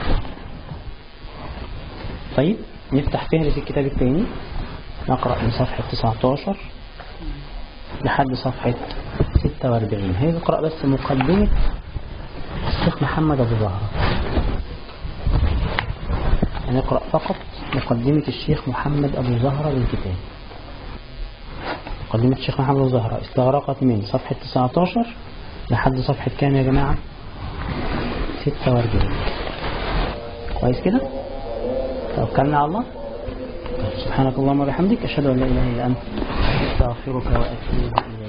طيب نفتح فهرس الكتاب الثاني نقرأ من صفحة 19 لحد صفحة 46 هي نقرأ بس مقدمة الشيخ محمد أبو زهرة هنقرأ فقط مقدمة الشيخ محمد أبو زهرة للكتاب مقدمة الشيخ محمد أبو زهرة استغرقت من صفحة 19 لحد صفحة كام يا جماعة 46 كويس كده توكلنا على الله سبحانك اللهم وبحمدك أشهد أن لا إله إلا أنت أستغفرك وأتوب إليك